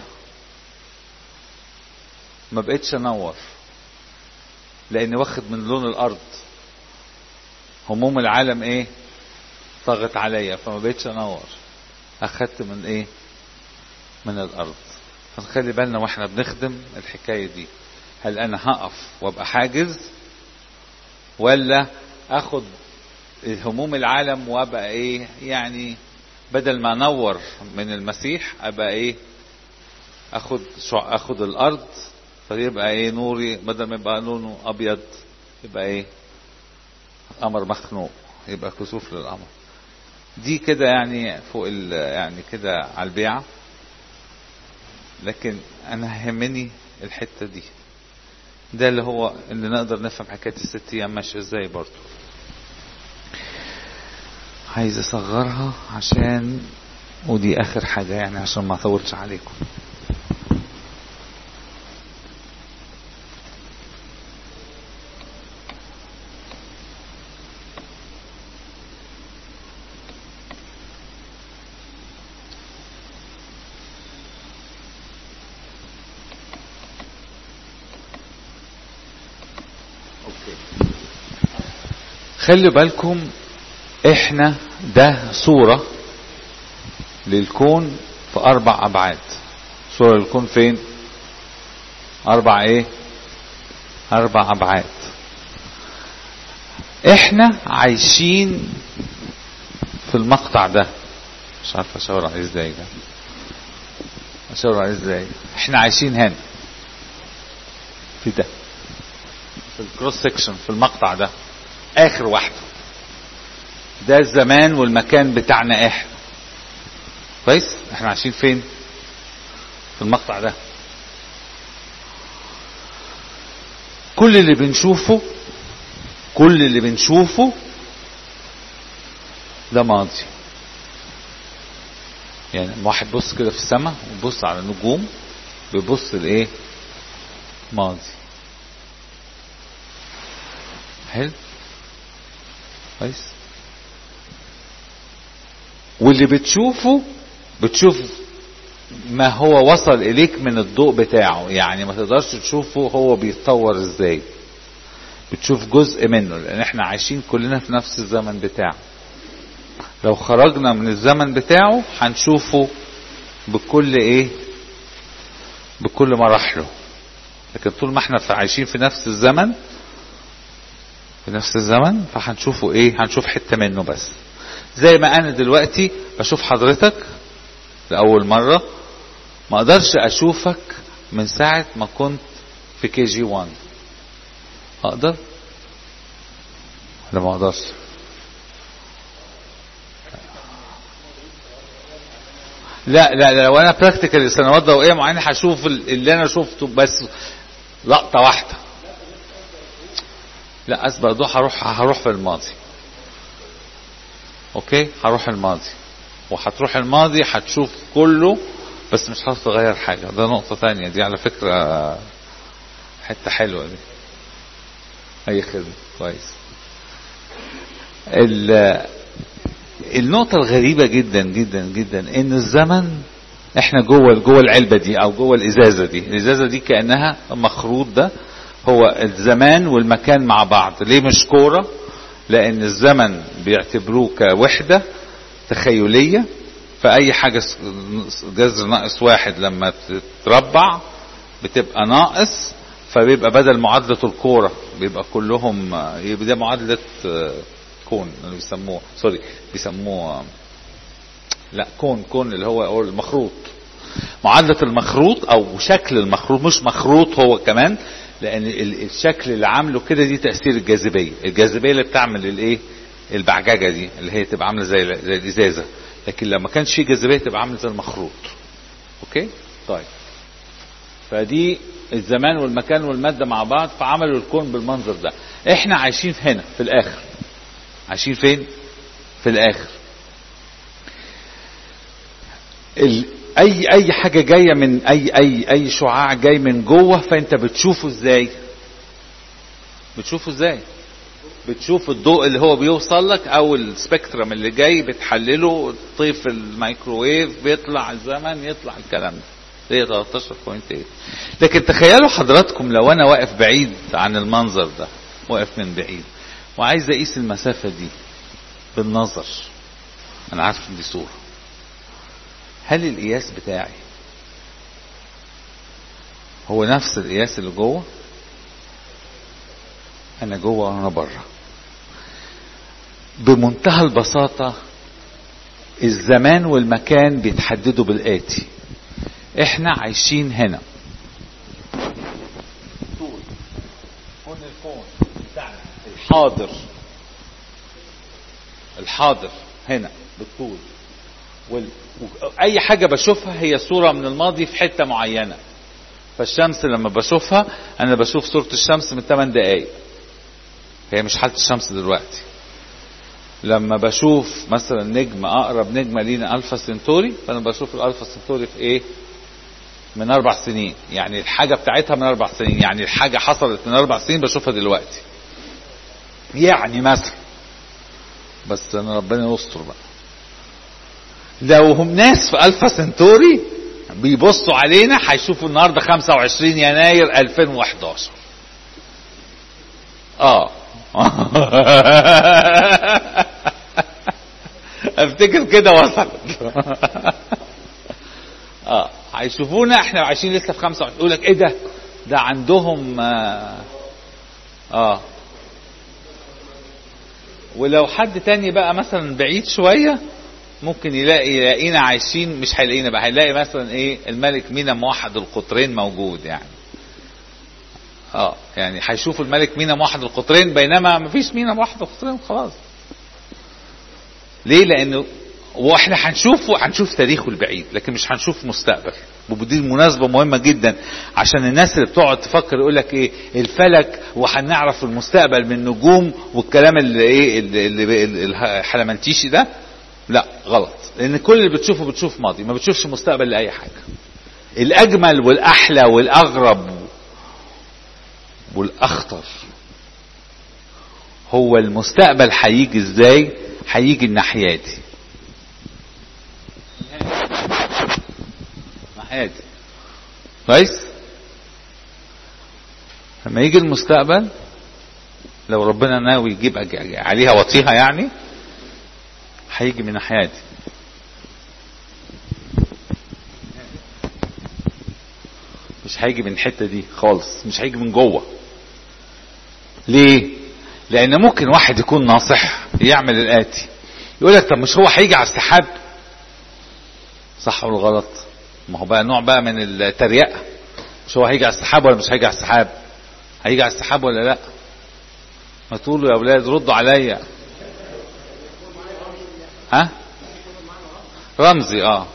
ما بقتش انور لاني واخد من لون الارض هموم العالم ايه طغت عليا فما بقتش انور اخدت من ايه من الارض فنخلي بالنا واحنا بنخدم الحكايه دي هل انا هقف وابقى حاجز ولا اخد هموم العالم وابقى ايه يعني بدل ما انور من المسيح ابقى ايه اخد شو اخد الارض فيبقى ايه نوري بدل ما يبقى لونه ابيض يبقى ايه قمر مخنوق يبقى كسوف للقمر دي كده يعني فوق يعني كده على البيعه لكن انا يهمني الحته دي ده اللي هو اللي نقدر نفهم حكايه الست ايام ماشيه ازاي برضو عايز اصغرها عشان ودي اخر حاجه يعني عشان ما اطولش عليكم خلي بالكم احنا ده صورة للكون في اربع ابعاد صورة للكون فين اربع ايه اربع ابعاد احنا عايشين في المقطع ده مش عارف اشاور عليه ازاي ده اشاور عليه ازاي احنا عايشين هنا في ده في الكروس سكشن في المقطع ده اخر واحده ده الزمان والمكان بتاعنا احنا كويس احنا عايشين فين في المقطع ده كل اللي بنشوفه كل اللي بنشوفه ده ماضي يعني لما واحد بص كده في السماء ويبص على النجوم بيبص لايه ماضي حلو كويس واللي بتشوفه بتشوف ما هو وصل اليك من الضوء بتاعه يعني ما تقدرش تشوفه هو بيتطور ازاي بتشوف جزء منه لان احنا عايشين كلنا في نفس الزمن بتاعه لو خرجنا من الزمن بتاعه هنشوفه بكل ايه بكل مراحله لكن طول ما احنا عايشين في نفس الزمن في نفس الزمن فهنشوفه ايه هنشوف حتة منه بس زي ما انا دلوقتي بشوف حضرتك لأول مرة ما اقدرش اشوفك من ساعة ما كنت في كي جي 1 اقدر ولا ما اقدرش لا لا لا لو انا براكتيكال السنوات ضوئيه معينه هشوف اللي انا شفته بس لقطه واحده لا اسبق ضوء هروح هروح في الماضي اوكي هروح الماضي وهتروح الماضي هتشوف كله بس مش هتغير حاجة ده نقطة تانية دي على فكرة حتة حلوة دي اي خدمة كويس النقطة الغريبة جدا جدا جدا ان الزمن احنا جوه جوه العلبة دي او جوه الازازة دي الازازة دي كأنها مخروط ده هو الزمان والمكان مع بعض ليه مش كورة لان الزمن بيعتبروه كوحدة تخيلية فأي حاجة جذر ناقص واحد لما تتربع بتبقى ناقص فبيبقى بدل معادلة الكورة بيبقى كلهم يبقى ده معادلة كون اللي بيسموه سوري بيسموه لا كون كون اللي هو المخروط معادلة المخروط او شكل المخروط مش مخروط هو كمان لان الشكل اللي عامله كده دي تأثير الجاذبية الجاذبية اللي بتعمل الايه البعججة دي اللي هي تبقى عاملة زي زي الازازة لكن لما كانش في جاذبية تبقى عاملة زي المخروط اوكي طيب فدي الزمان والمكان والمادة مع بعض فعملوا الكون بالمنظر ده احنا عايشين هنا في الاخر عايشين فين في الاخر ال... اي اي حاجه جايه من اي اي اي شعاع جاي من جوه فانت بتشوفه ازاي بتشوفه ازاي بتشوف الضوء اللي هو بيوصل لك او السبيكترم اللي جاي بتحلله طيف الميكروويف بيطلع الزمن يطلع الكلام ده هي 13.8 لكن تخيلوا حضراتكم لو انا واقف بعيد عن المنظر ده واقف من بعيد وعايز اقيس المسافة دي بالنظر انا عارف ان دي صورة هل القياس بتاعي هو نفس القياس اللي جوه انا جوه وانا بره بمنتهى البساطة الزمان والمكان بيتحددوا بالآتي احنا عايشين هنا طول هون الكون بتاعنا الحاضر الحاضر هنا بالطول وال... اي حاجة بشوفها هي صورة من الماضي في حتة معينة فالشمس لما بشوفها انا بشوف صورة الشمس من 8 دقايق هي مش حالة الشمس دلوقتي لما بشوف مثلا نجم اقرب نجمة لينا الفا سنتوري فانا بشوف الالفا سنتوري في ايه من اربع سنين يعني الحاجة بتاعتها من اربع سنين يعني الحاجة حصلت من اربع سنين بشوفها دلوقتي يعني مثلا بس انا ربنا يستر بقى لو هم ناس في الفا سنتوري بيبصوا علينا هيشوفوا النهارده 25 يناير 2011 اه افتكر كده وصلت اه هيشوفونا احنا عايشين لسه في 25 يقول لك ايه ده ده عندهم اه, آه. ولو حد تاني بقى مثلا بعيد شويه ممكن يلاقي يلاقينا عايشين مش هيلاقينا بقى هيلاقي مثلا ايه الملك مينا موحد القطرين موجود يعني اه يعني هيشوفوا الملك مينا موحد القطرين بينما مفيش مينا موحد القطرين خلاص ليه لانه واحنا هنشوفه هنشوف تاريخه البعيد لكن مش هنشوف مستقبل ودي مناسبة مهمة جدا عشان الناس اللي بتقعد تفكر يقول لك ايه الفلك وهنعرف المستقبل من النجوم والكلام اللي ايه اللي, اللي الحلمنتيشي ده لا غلط لان كل اللي بتشوفه بتشوف ماضي ما بتشوفش مستقبل لاي حاجة الاجمل والاحلى والاغرب والاخطر هو المستقبل هيجي ازاي هيجي الناحية دي الناحية دي كويس لما يجي المستقبل لو ربنا ناوي يجيب عليها وطيها يعني هيجي من الناحية دي مش هيجي من الحتة دي خالص مش هيجي من جوه ليه لان ممكن واحد يكون ناصح يعمل الاتي يقول لك طب مش هو هيجي على السحاب صح ولا غلط ما هو بقى نوع بقى من التريقه مش هو هيجي على السحاب ولا مش هيجي على السحاب هيجي على السحاب ولا لا ما تقولوا يا اولاد ردوا عليا ها رمزي اه,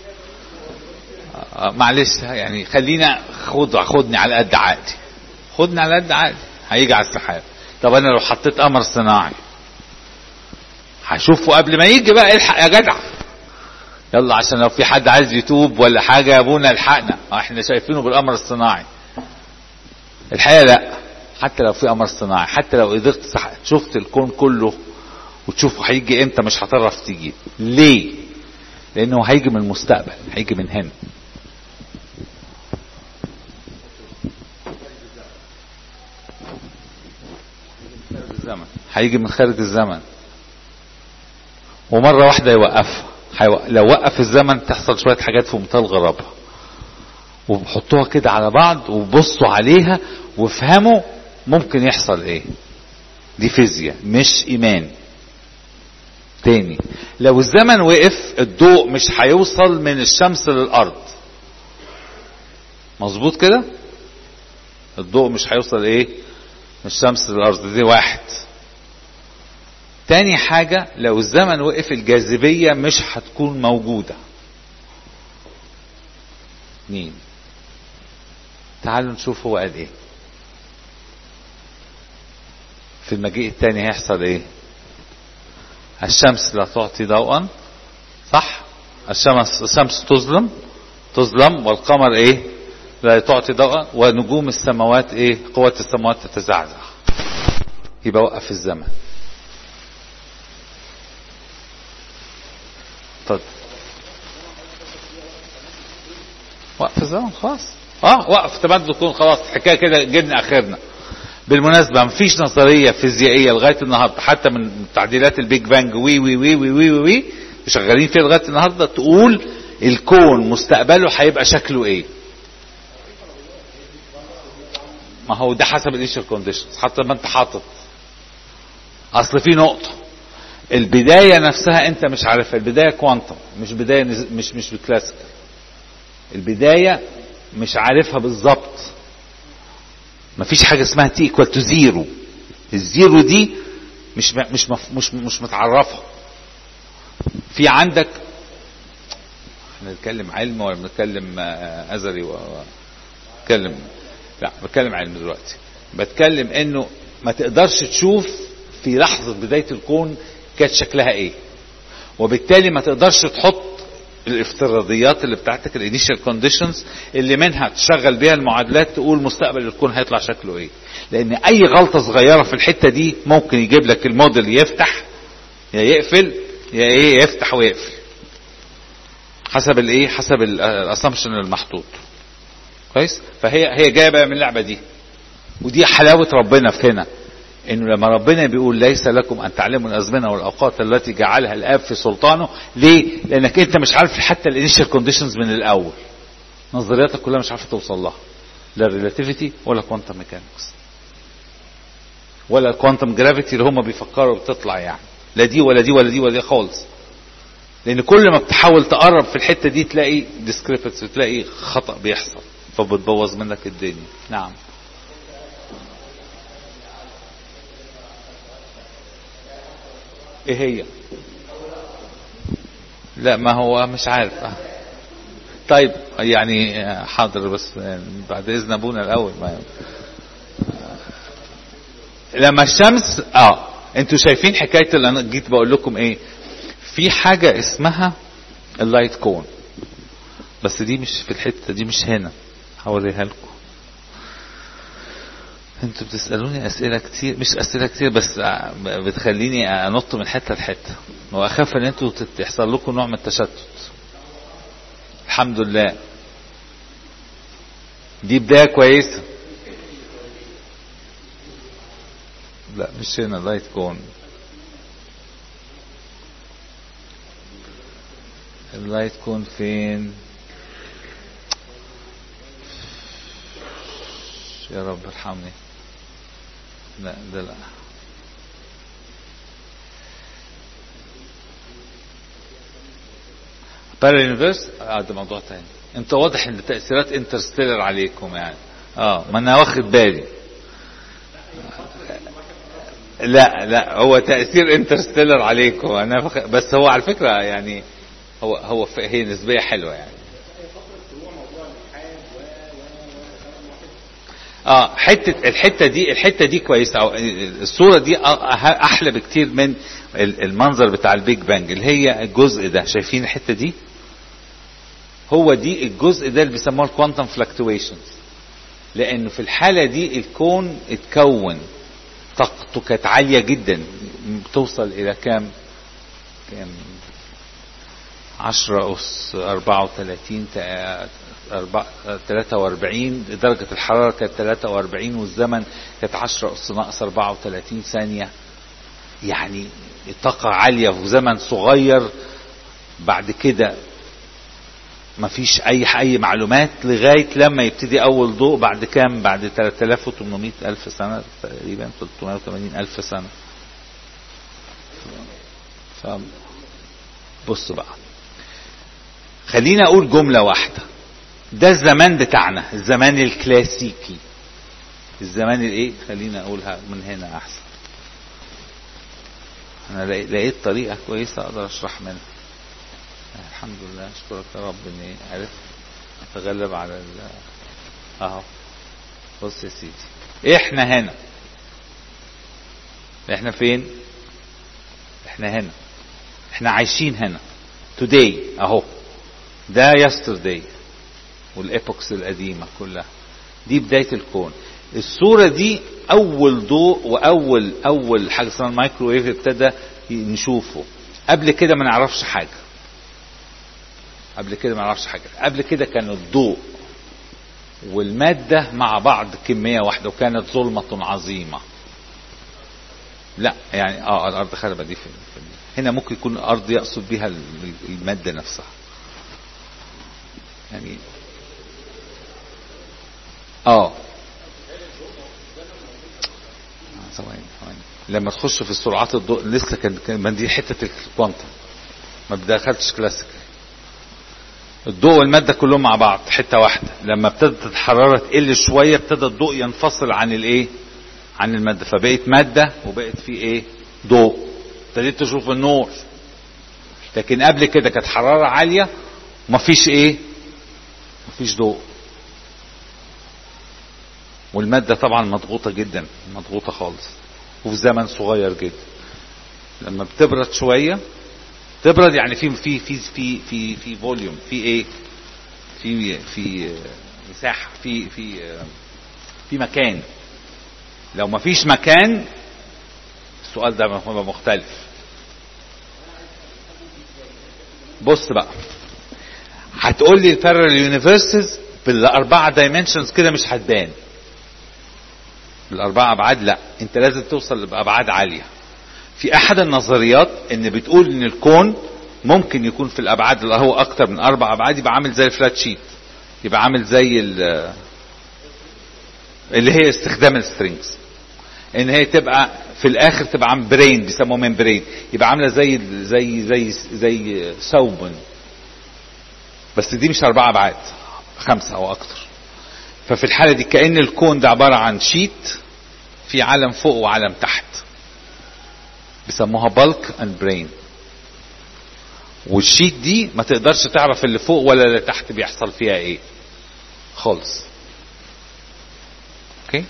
آه معلش يعني خلينا خد خدني على قد عقلي خدني على قد عقلي هيجي على السحاب طب انا لو حطيت قمر صناعي هشوفه قبل ما يجي بقى الحق يا جدع يلا عشان لو في حد عايز يتوب ولا حاجة يا ابونا الحقنا احنا شايفينه بالقمر الصناعي الحقيقة لا حتى لو في قمر صناعي حتى لو قدرت شفت الكون كله وتشوفه هيجي امتى مش هتعرف تجيب ليه لانه هيجي من المستقبل هيجي من هنا الزمن هيجي من خارج الزمن ومرة واحدة يوقفها حيوق... لو وقف الزمن تحصل شوية حاجات في منتهى الغرابة وبحطوها كده على بعض وبصوا عليها وافهموا ممكن يحصل ايه دي فيزياء مش ايمان تاني لو الزمن وقف الضوء مش هيوصل من الشمس للارض مظبوط كده الضوء مش هيوصل ايه من الشمس للارض دي واحد تاني حاجة لو الزمن وقف الجاذبية مش هتكون موجودة اتنين تعالوا نشوف هو قال ايه في المجيء الثاني هيحصل ايه الشمس لا تعطي ضوءا صح الشمس الشمس تظلم تظلم والقمر ايه لا تعطي ضوءا ونجوم السماوات ايه قوة السماوات تتزعزع يبقى وقف الزمن طب وقف الزمن خلاص اه وقف تبدل يكون خلاص الحكايه كده جبنا اخرنا بالمناسبه مفيش نظريه فيزيائيه لغايه النهارده حتى من تعديلات البيج بانج وي وي وي وي وي, وي, وي شغالين فيها لغايه النهارده تقول الكون مستقبله هيبقى شكله ايه ما هو ده حسب الانيشال كونديشنز حتى ما انت حاطط اصل في نقطه البدايه نفسها انت مش عارفها البدايه كوانتم مش بدايه نز... مش مش كلاسيكال البدايه مش عارفها بالظبط مفيش حاجه اسمها تي ايكوال تو زيرو الزيرو دي مش مش مش مش متعرفه في عندك احنا بنتكلم علم ولا بنتكلم ازلي بتكلم لا بتكلم علم دلوقتي بتكلم انه ما تقدرش تشوف في لحظه بدايه الكون كانت شكلها ايه وبالتالي ما تقدرش تحط الافتراضيات اللي بتاعتك الانيشال كونديشنز اللي منها تشغل بيها المعادلات تقول مستقبل الكون هيطلع شكله ايه لان اي غلطه صغيره في الحته دي ممكن يجيب لك الموديل يفتح يا يقفل يا ايه يفتح ويقفل حسب الايه حسب الاسامبشن المحطوط كويس فهي هي جايه بقى من اللعبه دي ودي حلاوه ربنا في هنا انه لما ربنا بيقول ليس لكم ان تعلموا الازمنه والاوقات التي جعلها الاب في سلطانه ليه لانك انت مش عارف حتى الانيشال كونديشنز من الاول نظرياتك كلها مش عارف توصل لها لا الريلاتيفيتي ولا كوانتم ميكانكس ولا الكوانتم جرافيتي اللي هم بيفكروا بتطلع يعني لا دي ولا دي ولا دي ولا دي خالص لان كل ما بتحاول تقرب في الحته دي تلاقي ديسكريبنسي تلاقي خطا بيحصل فبتبوظ منك الدنيا نعم ايه هي لا ما هو مش عارف طيب يعني حاضر بس بعد اذن ابونا الاول ما لما الشمس اه انتوا شايفين حكايه اللي انا جيت بقول لكم ايه في حاجه اسمها اللايت كون بس دي مش في الحته دي مش هنا هوريها لكم انتوا بتسالوني اسئله كتير مش اسئله كتير بس بتخليني انط من حته لحته واخاف ان انتوا تحصل لكم نوع من التشتت الحمد لله دي بدايه كويسه لا مش هنا لايت كون اللايت كون فين يا رب ارحمني لا ده لا بارا يونيفرس اه ده موضوع تاني انت واضح ان تاثيرات انترستيلر عليكم يعني اه ما انا واخد بالي لا لا هو تاثير انترستيلر عليكم انا فخ... بس هو على فكره يعني هو هو هي نسبيه حلوه يعني اه حته الحته دي الحته دي كويسه أو الصوره دي احلى بكتير من المنظر بتاع البيج بانج اللي هي الجزء ده شايفين الحته دي هو دي الجزء ده اللي بيسموه الكوانتم فلكتويشنز لانه في الحاله دي الكون اتكون طاقته كانت عاليه جدا بتوصل الى كام كام 10 أس 34 43 درجة الحرارة كانت 43 والزمن كانت 10 أس ناقص 34 ثانية يعني طاقة عالية في زمن صغير بعد كده مفيش اي اي معلومات لغايه لما يبتدي اول ضوء بعد كام بعد 3800 الف سنه تقريبا 380 الف سنه ف بص بقى خلينا اقول جمله واحده ده الزمان بتاعنا الزمان الكلاسيكي الزمان الايه خلينا اقولها من هنا احسن انا لقيت طريقه كويسه اقدر اشرح منها الحمد لله اشكرك يا رب اني عرفت اتغلب على ال اهو بص يا سيدي احنا هنا احنا فين احنا هنا احنا عايشين هنا today اهو ده yesterday والابوكس القديمة كلها دي بداية الكون الصورة دي أول ضوء وأول أول حاجة اسمها الميكروويف ابتدى نشوفه قبل كده ما نعرفش حاجة قبل كده ما نعرفش حاجة قبل كده كان الضوء والمادة مع بعض كمية واحدة وكانت ظلمة عظيمة لا يعني اه الارض خربة دي في في هنا ممكن يكون الارض يقصد بها المادة نفسها يعني اه ثواني ثواني لما تخش في السرعات الضوء لسه كان كان دي حته الكوانتم ما دخلتش كلاسيك الضوء والمادة كلهم مع بعض حتة واحدة لما ابتدت الحرارة تقل شوية ابتدى الضوء ينفصل عن الايه عن المادة فبقت مادة وبقت في ايه ضوء ابتديت تشوف النور لكن قبل كده كانت حرارة عالية ومفيش ايه مفيش ضوء والمادة طبعا مضغوطة جدا مضغوطة خالص وفي زمن صغير جدا لما بتبرد شوية تبرد يعني في في في في في في فوليوم في ايه في في مساحة في في في مكان لو ما فيش مكان السؤال ده هو مختلف بص بقى هتقول لي البارallel يونيفرسز بالاربعه دايمنشنز كده مش هتبان بالاربعه ابعاد لا انت لازم توصل لابعاد عاليه في احد النظريات ان بتقول ان الكون ممكن يكون في الابعاد اللي هو اكتر من اربع ابعاد يبقى عامل زي الفلات شيت يبقى عامل زي اللي هي استخدام السترينجز ان هي تبقى في الاخر تبقى عم برين بيسموه ممبرين يبقى عامله زي زي زي زي ثوب بس دي مش اربعه ابعاد خمسه او اكتر ففي الحاله دي كان الكون ده عباره عن شيت في عالم فوق وعالم تحت بيسموها بالك اند برين والشيت دي ما تقدرش تعرف اللي فوق ولا اللي تحت بيحصل فيها ايه خالص اوكي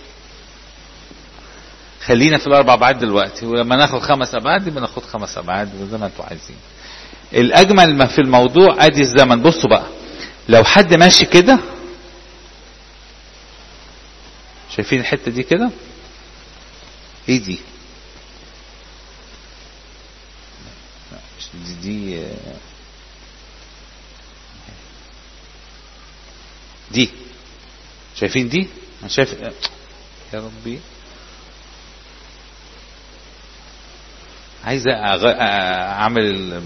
خلينا في الاربع ابعاد دلوقتي ولما ناخد خمس ابعاد يبقى ناخد خمس ابعاد زي ما انتوا عايزين الاجمل ما في الموضوع ادي الزمن بصوا بقى لو حد ماشي كده شايفين الحته دي كده ايه دي دي, دي دي شايفين دي انا شايف يا ربي عايز اعمل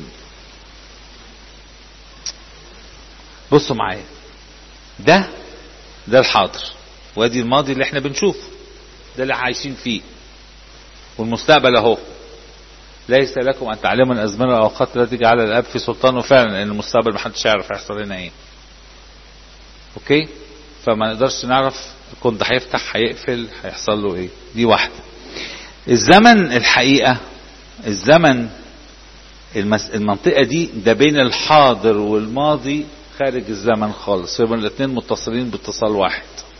بصوا معايا ده ده الحاضر وادي الماضي اللي احنا بنشوفه ده اللي عايشين فيه والمستقبل اهو ليس لكم ان تعلموا الازمنه والاوقات التي جعل الاب في سلطانه فعلا ان المستقبل ما حدش يعرف هيحصل لنا ايه اوكي فما نقدرش نعرف الكون ده هيفتح هيقفل هيحصل له ايه دي واحده الزمن الحقيقه الزمن المس... المنطقه دي ده بين الحاضر والماضي خارج الزمن خالص يبقى الاثنين متصلين باتصال واحد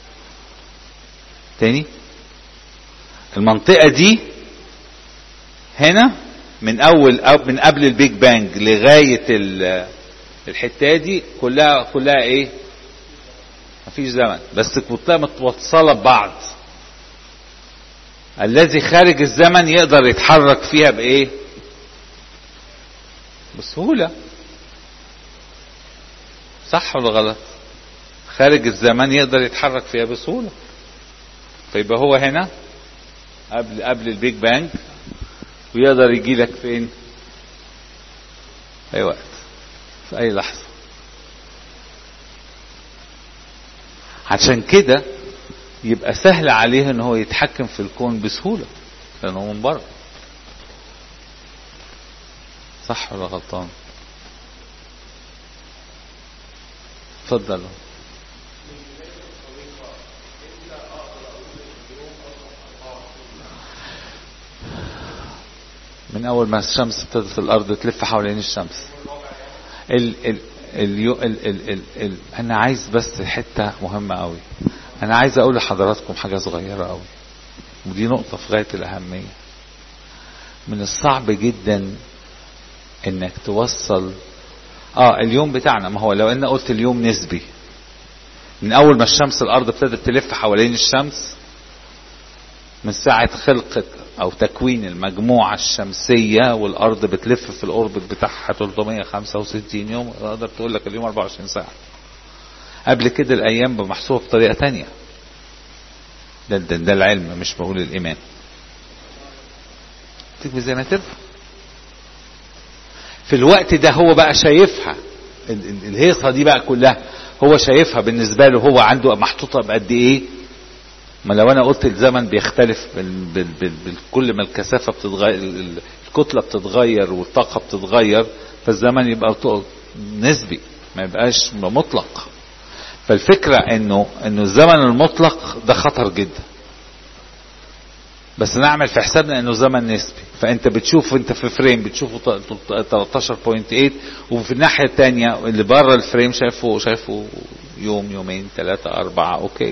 تاني المنطقة دي هنا من اول أو من قبل البيج بانج لغاية الحتة دي كلها كلها ايه مفيش زمن بس كلها متوصلة ببعض الذي خارج الزمن يقدر يتحرك فيها بايه بسهولة صح ولا غلط خارج الزمن يقدر يتحرك فيها بسهولة فيبقى هو هنا قبل قبل البيج بانج ويقدر يجي لك فين في اي وقت في اي لحظة عشان كده يبقى سهل عليه ان هو يتحكم في الكون بسهولة لانه من بره صح ولا غلطان اتفضل من اول ما الشمس ابتدت الارض تلف حوالين الشمس ال ال ال ال ال ال ال انا عايز بس حته مهمه قوي انا عايز اقول لحضراتكم حاجه صغيره قوي ودي نقطه في غايه الاهميه من الصعب جدا انك توصل اه اليوم بتاعنا ما هو لو انا قلت اليوم نسبي من اول ما الشمس الارض ابتدت تلف حوالين الشمس من ساعة خلقة او تكوين المجموعة الشمسية والارض بتلف في الاوربت بتاعها 365 يوم اقدر تقول لك اليوم 24 ساعة قبل كده الايام محسوبة بطريقة تانية ده, ده, ده العلم مش بقول الايمان تكفي زي ما تنفع في الوقت ده هو بقى شايفها الهيصة دي بقى كلها هو شايفها بالنسبة له هو عنده محطوطة بقد ايه ما لو انا قلت الزمن بيختلف بال بال بال بال كل ما الكثافة بتتغير الكتلة بتتغير والطاقة بتتغير فالزمن يبقى نسبي ما يبقاش مطلق فالفكرة انه انه الزمن المطلق ده خطر جدا بس نعمل في حسابنا انه زمن نسبي فانت بتشوف انت في فريم بتشوفه 13.8 وفي الناحية التانية اللي بره الفريم شايفه شايفه يوم يومين ثلاثة أربعة أوكي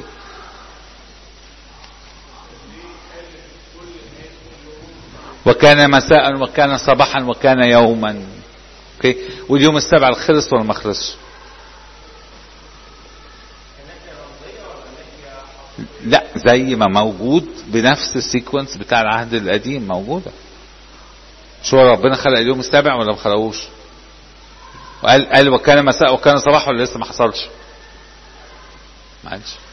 وكان مساء وكان صباحا وكان يوما اوكي واليوم السابع خلص ولا ما خلصش لا زي ما موجود بنفس السيكونس بتاع العهد القديم موجوده شو ربنا خلق اليوم السابع ولا ما خلقوش وقال قال وكان مساء وكان صباح ولا لسه ما حصلش معلش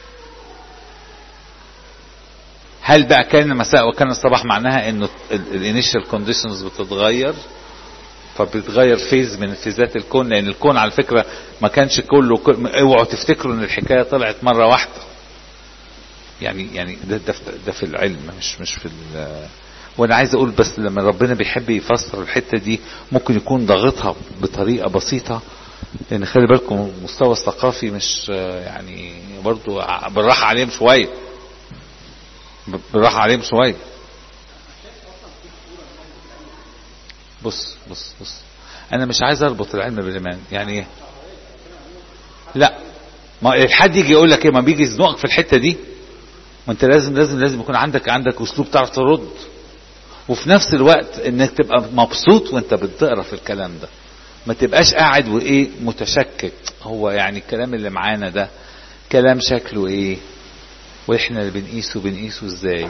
هل بقى كان المساء وكان الصباح معناها انه الانيشال كونديشنز بتتغير فبتغير فيز من فيزات الكون لان الكون على فكره ما كانش كله اوعوا تفتكروا ان الحكايه طلعت مره واحده يعني يعني ده ده, ده في العلم مش مش في وانا عايز اقول بس لما ربنا بيحب يفسر الحته دي ممكن يكون ضاغطها بطريقه بسيطه لان خلي بالكم المستوى الثقافي مش يعني برضو بالراحه عليهم شويه بالراحه عليهم شويه بص بص بص انا مش عايز اربط العلم بالايمان يعني ايه لا ما الحد يجي يقول لك ايه ما بيجي يزنقك في الحته دي ما انت لازم لازم لازم يكون عندك عندك اسلوب تعرف ترد وفي نفس الوقت انك تبقى مبسوط وانت بتقرا في الكلام ده ما تبقاش قاعد وايه متشكك هو يعني الكلام اللي معانا ده كلام شكله ايه واحنا اللي بنقيسه بنقيسه ازاي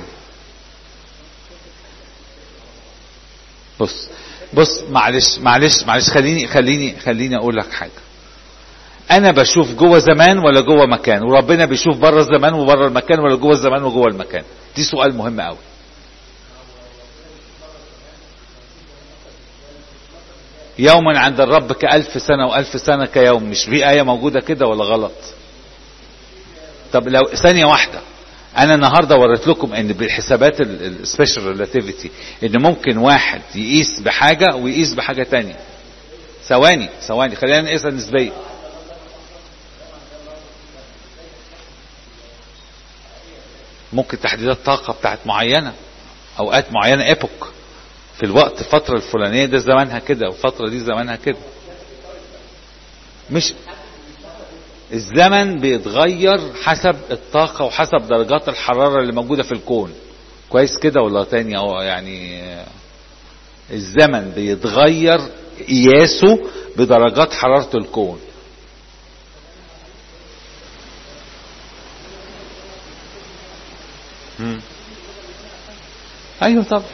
بص بص معلش معلش معلش خليني خليني خليني اقول لك حاجه انا بشوف جوه زمان ولا جوه مكان وربنا بيشوف بره الزمان وبره المكان ولا جوه الزمان وجوه المكان دي سؤال مهم قوي يوم عند الرب كألف سنة وألف سنة كيوم مش في آية موجودة كده ولا غلط طب لو ثانية واحدة أنا النهاردة وريت لكم إن بالحسابات السبيشال ريلاتيفيتي إن ممكن واحد يقيس بحاجة ويقيس بحاجة تانية ثواني ثواني خلينا نقيسها نسبيا ممكن تحديدات طاقة بتاعت معينة أوقات معينة ايبوك في الوقت الفترة الفلانية ده زمانها كده والفترة دي زمانها كده مش الزمن بيتغير حسب الطاقة وحسب درجات الحرارة اللي موجودة في الكون كويس كده ولا تاني أو يعني الزمن بيتغير قياسه بدرجات حرارة الكون مم. ايوه طب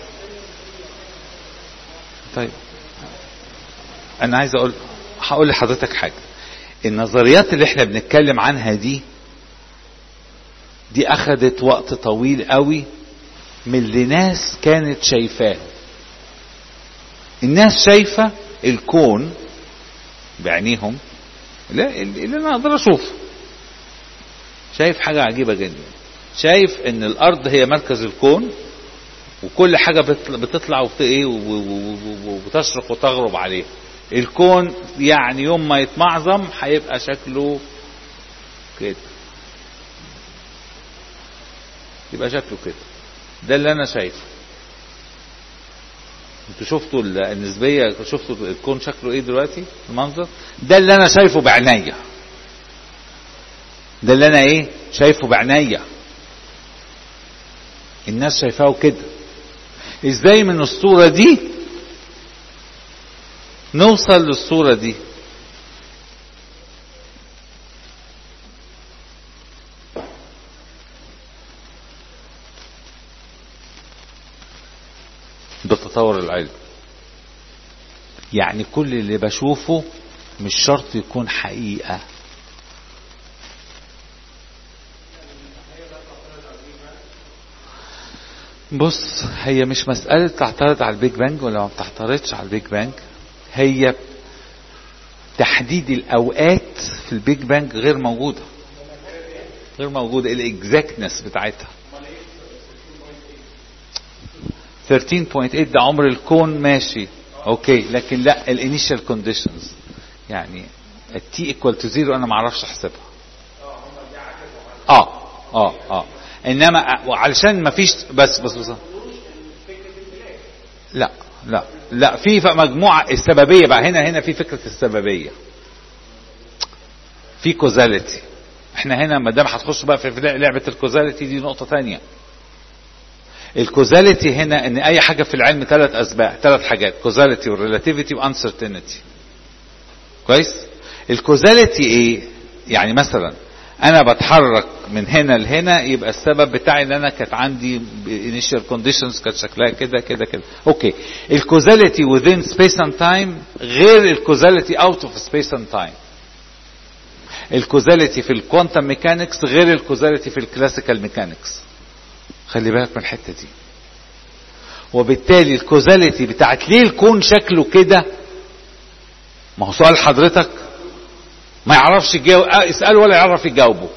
طيب انا عايز اقول هقول لحضرتك حاجه النظريات اللي احنا بنتكلم عنها دي دي اخذت وقت طويل قوي من اللي ناس كانت شايفاه الناس شايفة الكون بعينيهم لا اللي انا اقدر اشوفه شايف حاجة عجيبة جدا شايف ان الارض هي مركز الكون وكل حاجة بتطلع وبت ايه وتشرق وتغرب عليه الكون يعني يوم ما يتمعظم هيبقى شكله كده يبقى شكله كده ده اللي انا شايفه انتوا شفتوا النسبية شفتوا الكون شكله ايه دلوقتي المنظر ده اللي انا شايفه بعينيا ده اللي انا ايه شايفه بعينيا الناس شايفاه كده ازاي من الصورة دي نوصل للصورة دي بالتطور العلمي يعني كل اللي بشوفه مش شرط يكون حقيقة بص هي مش مسألة تعترض على البيج بانج ولا ما بتعترضش على البيج بانج هي تحديد الأوقات في البيج بانج غير موجودة غير موجودة الاكزاكتنس بتاعتها 13.8 ده عمر الكون ماشي اوكي لكن لا الانيشال كونديشنز يعني التي ايكوال تو زيرو انا ما اعرفش احسبها اه اه اه انما علشان ما فيش بس بس بس لا لا لا في مجموعه السببيه بقى هنا هنا في فكره السببيه في كوزاليتي احنا هنا ما دام هتخش بقى في لعبه الكوزاليتي دي نقطه ثانيه الكوزاليتي هنا ان اي حاجه في العلم ثلاث اسباب ثلاث حاجات كوزاليتي والريلاتيفيتي وانسرتينتي كويس الكوزاليتي ايه يعني مثلا انا بتحرك من هنا لهنا يبقى السبب بتاعي ان انا كانت عندي initial conditions كانت شكلها كده كده كده اوكي الكوزاليتي within space and time غير الكوزاليتي out of space and time الكوزاليتي في الكوانتم ميكانكس غير الكوزاليتي في الكلاسيكال ميكانكس خلي بالك من الحته دي وبالتالي الكوزاليتي بتاعت ليه الكون شكله كده ما هو سؤال حضرتك ما يعرفش يجاوب اساله ولا يعرف يجاوبه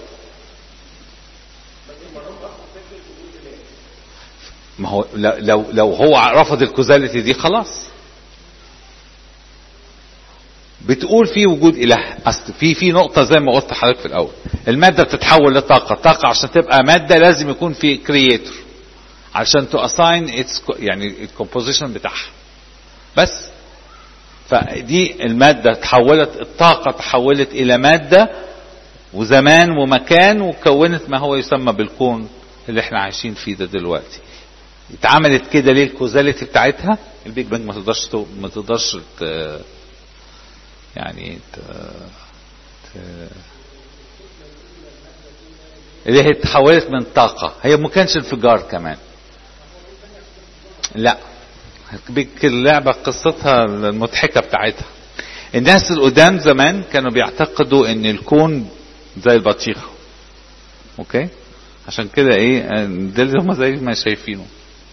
ما هو لو لو هو رفض الكوزاليتي دي خلاص بتقول في وجود اله اصل في في نقطه زي ما قلت لحضرتك في الاول الماده بتتحول لطاقه الطاقه عشان تبقى ماده لازم يكون في كرييتور عشان تو اساين اتس يعني الكومبوزيشن بتاعها بس فدي الماده تحولت الطاقه تحولت الى ماده وزمان ومكان وكونت ما هو يسمى بالكون اللي احنا عايشين فيه ده دلوقتي اتعملت كده ليه الكوزاليتي بتاعتها البيج بانج ما تقدرش ما تقدرش يعني ت... ت... اللي هي اتحولت من طاقة هي ما كانش انفجار كمان لا اللعبة قصتها المضحكة بتاعتها الناس القدام زمان كانوا بيعتقدوا ان الكون زي البطيخة اوكي عشان كده ايه ده اللي هم زي ما شايفينه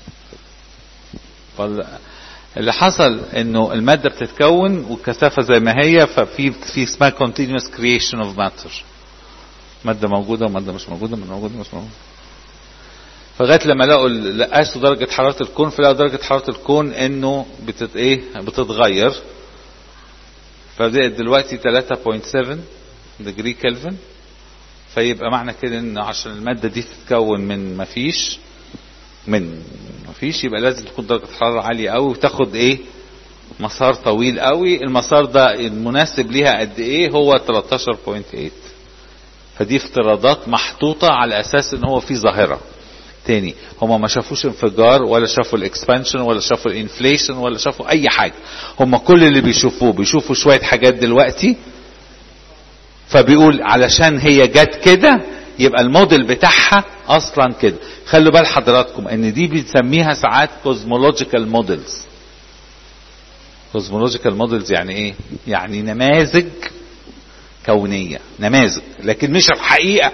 اللي حصل انه المادة بتتكون والكثافة زي ما هي ففي في اسمها continuous creation of matter مادة موجودة ومادة مش موجودة من موجودة مش موجودة فلغاية لما لقوا قاسوا درجة حرارة الكون فلقوا درجة حرارة الكون انه بتت ايه بتتغير فبقت دلوقتي 3.7 ديجري كلفن فيبقى معنى كده ان عشان المادة دي تتكون من مفيش من مفيش يبقى لازم تكون درجة حرارة عالية قوي وتاخد ايه مسار طويل قوي المسار ده المناسب ليها قد ايه هو 13.8 فدي افتراضات محطوطة على اساس ان هو في ظاهرة تاني هما ما شافوش انفجار ولا شافوا الاكسبانشن ولا شافوا الانفليشن ولا شافوا اي حاجة هما كل اللي بيشوفوه بيشوفوا شوية حاجات دلوقتي فبيقول علشان هي جت كده يبقى الموديل بتاعها اصلا كده خلوا بال حضراتكم ان دي بنسميها ساعات كوزمولوجيكال موديلز كوزمولوجيكال موديلز يعني ايه يعني نماذج كونية نماذج لكن مش الحقيقة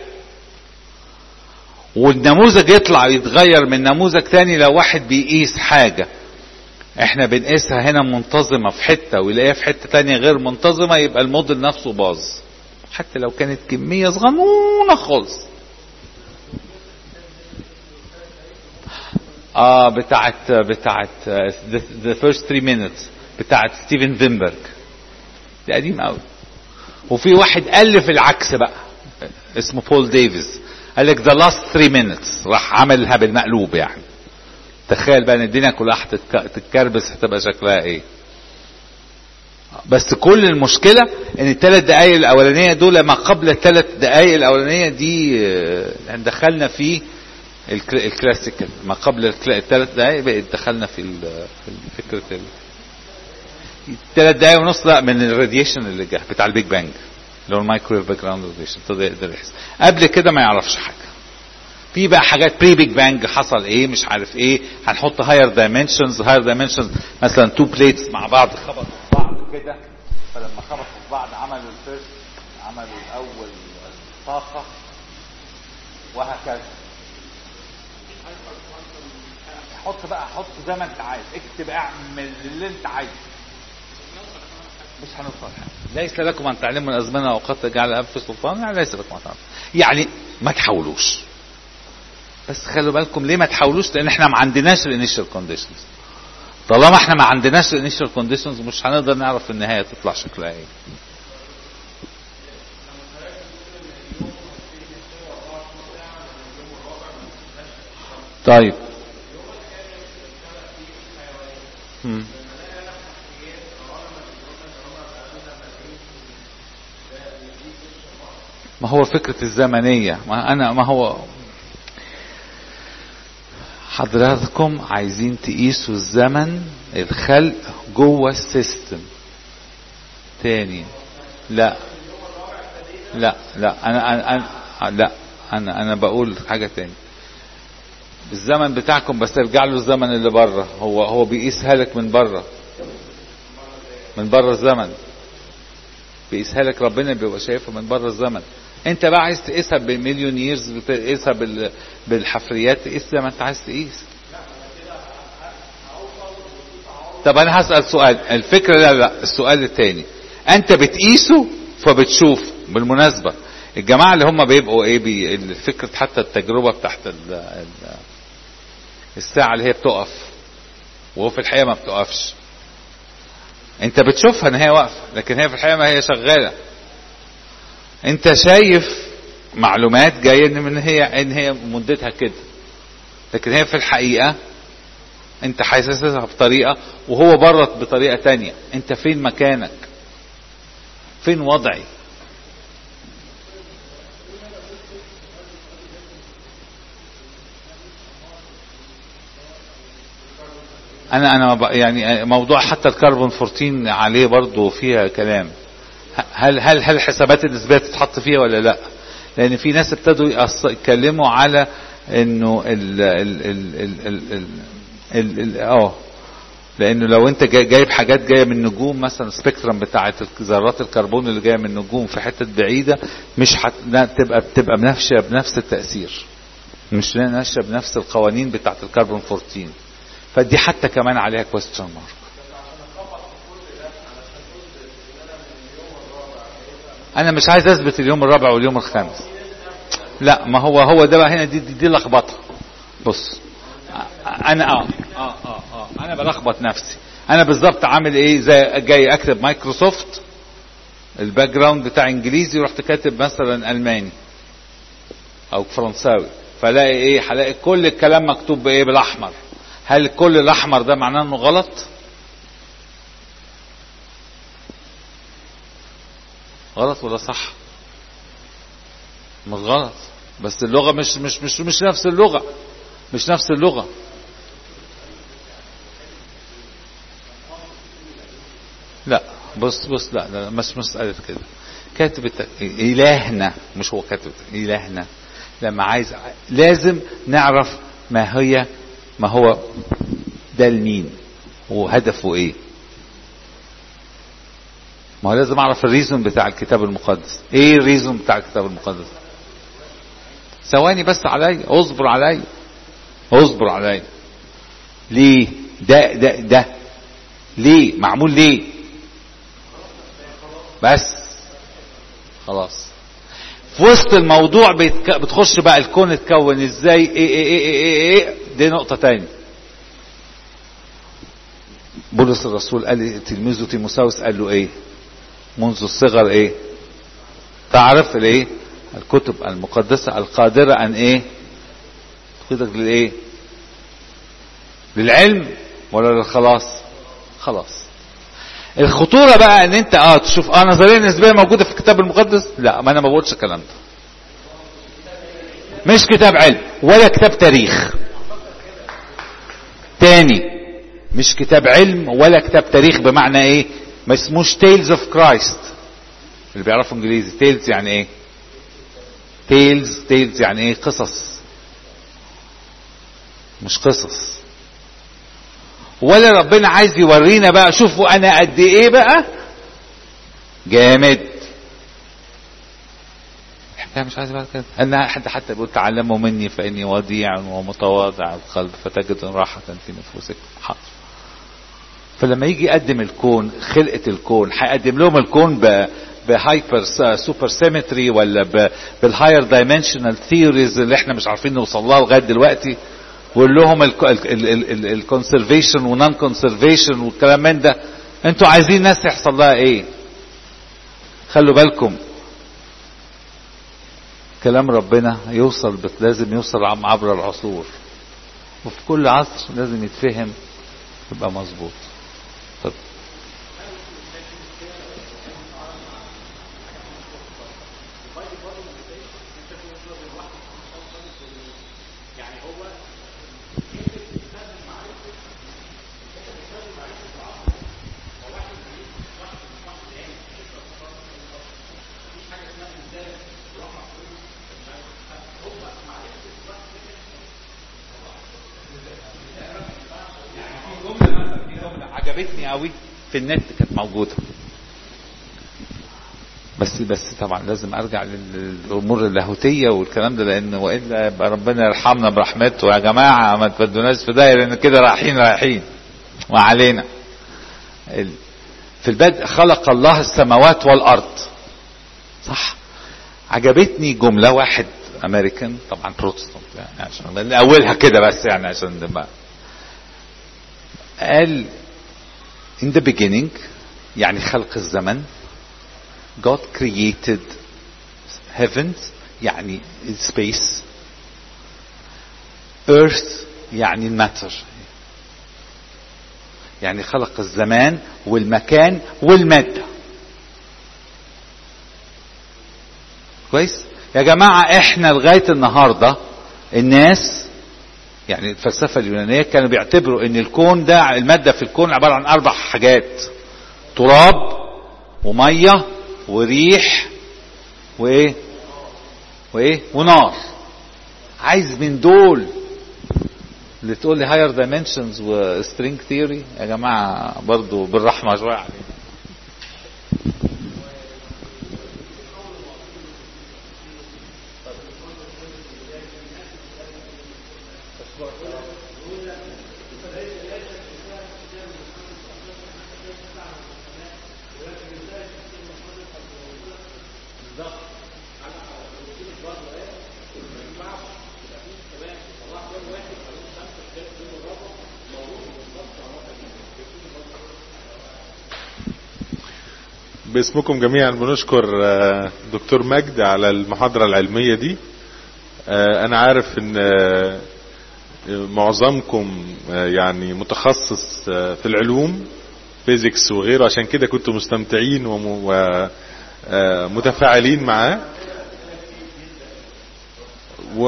والنموذج يطلع يتغير من نموذج تاني لو واحد بيقيس حاجة احنا بنقيسها هنا منتظمة في حتة ويلاقيها في حتة تانية غير منتظمة يبقى الموديل نفسه باظ حتى لو كانت كمية صغنونة خالص اه بتاعت بتاعت ذا فيرست 3 minutes بتاعت ستيفن فينبرج دي قديم قوي وفي واحد الف العكس بقى اسمه بول ديفيز قال لك ذا لاست 3 minutes راح عملها بالمقلوب يعني تخيل بقى ان الدنيا كلها هتتكربس هتبقى شكلها ايه بس كل المشكلة ان الثلاث دقايق الاولانية دول ما قبل الثلاث دقايق الاولانية دي دخلنا في الكلاسيكال ما قبل الثلاث دقايق بقت دخلنا في فكرة الثلاث دقايق ونص لا من الراديشن اللي جه بتاع البيج بانج اللي هو المايكرويف باك جراوند راديشن يقدر يحس قبل كده ما يعرفش حاجة في بقى حاجات بري بيج بانج حصل ايه مش عارف ايه هنحط هاير دايمنشنز هاير دايمنشنز مثلا تو بليتس مع بعض خبطوا في بعض كده فلما خبطوا في بعض عملوا الفيرست عملوا الاول طاقه وهكذا حط بقى حط زي ما انت عايز اكتب اعمل اللي انت عايزه مش هنوصل حاجه ليس لكم ان تعلموا الازمنه واوقات جعل اب في سلطان يعني ليس لكم ان تعلموا يعني ما تحاولوش بس خلوا بالكم ليه ما تحاولوش لان احنا ما عندناش الانيشال كونديشنز طالما احنا ما عندناش الانيشال كونديشنز مش هنقدر نعرف في النهايه تطلع شكلها ايه طيب مم. ما هو فكرة الزمنية ما أنا ما هو حضراتكم عايزين تقيسوا الزمن الخلق جوه السيستم تاني لا لا لا انا انا, أنا لا انا انا بقول حاجه تاني الزمن بتاعكم بس ارجع له الزمن اللي بره هو هو بيقيسها لك من بره من بره الزمن بيقيسها لك ربنا بيبقى شايفها من بره الزمن انت بقى عايز تقيسها بمليون ييرز تقيسها بال... بالحفريات تقيس زي ما انت عايز تقيس طب انا هسأل سؤال الفكرة لا لا السؤال الثاني انت بتقيسه فبتشوف بالمناسبة الجماعة اللي هم بيبقوا ايه بي... فكرة حتى التجربة بتاعت ال... ال... الساعة اللي هي بتقف وهو في الحقيقة ما بتقفش انت بتشوفها ان هي واقفة لكن هي في الحقيقة ما هي شغالة انت شايف معلومات جايه ان من هي ان هي مدتها كده لكن هي في الحقيقه انت حاسسها بطريقه وهو بره بطريقه تانية انت فين مكانك فين وضعي انا انا يعني موضوع حتى الكربون 14 عليه برضه فيها كلام هل هل هل الحسابات النسبيه تتحط فيها ولا لا لان في ناس ابتدوا يتكلموا على انه ال ال ال ال ال ال اه لانه لو انت جايب حاجات جايه من نجوم مثلا سبيكترم بتاعه ذرات الكربون اللي جايه من نجوم في حته بعيده مش هتبقى بتبقى ماشيه بنفس التاثير مش ماشيه بنفس القوانين بتاعه الكربون 14 فدي حتى كمان عليها كويستشن مارك انا مش عايز اثبت اليوم الرابع واليوم الخامس لا ما هو هو ده بقى هنا دي دي, دي لخبطه بص انا اه اه اه اه انا بلخبط نفسي انا بالظبط عامل ايه زي جاي اكتب مايكروسوفت الباك جراوند بتاع انجليزي ورحت كاتب مثلا الماني او فرنساوي فلاقي ايه هلاقي كل الكلام مكتوب بايه بالاحمر هل كل الاحمر ده معناه انه غلط غلط ولا صح مش غلط بس اللغه مش مش مش مش نفس اللغه مش نفس اللغه لا بص بص لا, لا مش مسألة كده كاتب الت... إلهنا مش هو كاتب إلهنا لما عايز لازم نعرف ما هي ما هو ده لمين وهدفه ايه ما هو لازم اعرف الريزون بتاع الكتاب المقدس ايه الريزون بتاع الكتاب المقدس ثواني بس عليا اصبر عليا اصبر عليا ليه ده ده ده ليه معمول ليه بس خلاص في وسط الموضوع بيتك... بتخش بقى الكون اتكون ازاي ايه ايه ايه ايه, إيه, إيه دي نقطة تاني بولس الرسول قال لتلميذه تيموساوس قال له ايه منذ الصغر ايه تعرف الايه الكتب المقدسة القادرة ان ايه تقودك للايه للعلم ولا للخلاص خلاص الخطورة بقى ان انت اه تشوف اه نظرية نسبية موجودة في الكتاب المقدس لا ما انا ما بقولش الكلام ده مش كتاب علم ولا كتاب تاريخ تاني مش كتاب علم ولا كتاب تاريخ بمعنى ايه ما اسموش تيلز اوف كرايست اللي بيعرفوا انجليزي تيلز يعني ايه تيلز تيلز يعني ايه قصص مش قصص ولا ربنا عايز يورينا بقى شوفوا انا قد ايه بقى جامد الحكايه مش عايز بعد كده ان حد حتى بيقول تعلموا مني فاني وديع ومتواضع القلب فتجد راحه في نفوسكم حاضر فلما يجي يقدم الكون خلقه الكون هيقدم لهم الكون ب بهايبر سوبر سيمتري ولا بالهاير دايمنشنال ثيوريز اللي احنا مش عارفين نوصل لها لغايه دلوقتي ويقول لهم الكونسرفيشن ونون كونسرفيشن والكلام من ده انتوا عايزين ناس يحصل لها ايه خلوا بالكم كلام ربنا يوصل لازم يوصل عبر العصور وفي كل عصر لازم يتفهم يبقى مظبوط طب عجبتني قوي في النت كانت موجوده بس بس طبعا لازم ارجع للامور اللاهوتيه والكلام ده لان والا يبقى ربنا يرحمنا برحمته يا جماعه ما تودوناش في دايره لان كده رايحين رايحين وعلينا في البدء خلق الله السماوات والارض صح عجبتني جمله واحد امريكان طبعا بروتستانت يعني عشان اولها كده بس يعني عشان دماغ قال in the beginning يعني خلق الزمن God created heavens يعني space earth يعني matter يعني خلق الزمان والمكان والمادة كويس يا جماعة احنا لغاية النهاردة الناس يعني الفلسفة اليونانية كانوا بيعتبروا ان الكون ده المادة في الكون عبارة عن اربع حاجات تراب ومية وريح وايه وايه ونار عايز من دول اللي تقول لي هاير دايمنشنز وسترينج ثيوري يا جماعه برضو بالرحمه شويه علينا باسمكم جميعا بنشكر دكتور مجد على المحاضرة العلمية دي انا عارف ان معظمكم يعني متخصص في العلوم فيزيكس وغيره عشان كده كنتوا مستمتعين ومتفاعلين معاه و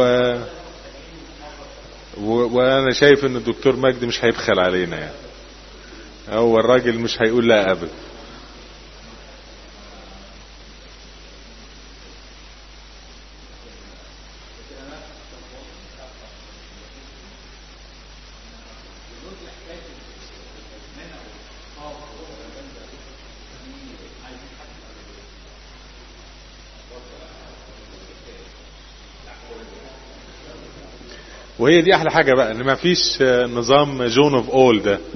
وانا شايف ان الدكتور مجدي مش هيبخل علينا يعني هو الراجل مش هيقول لا ابدا وهي دي احلى حاجه بقى ان ما فيش نظام جون اوف اول ده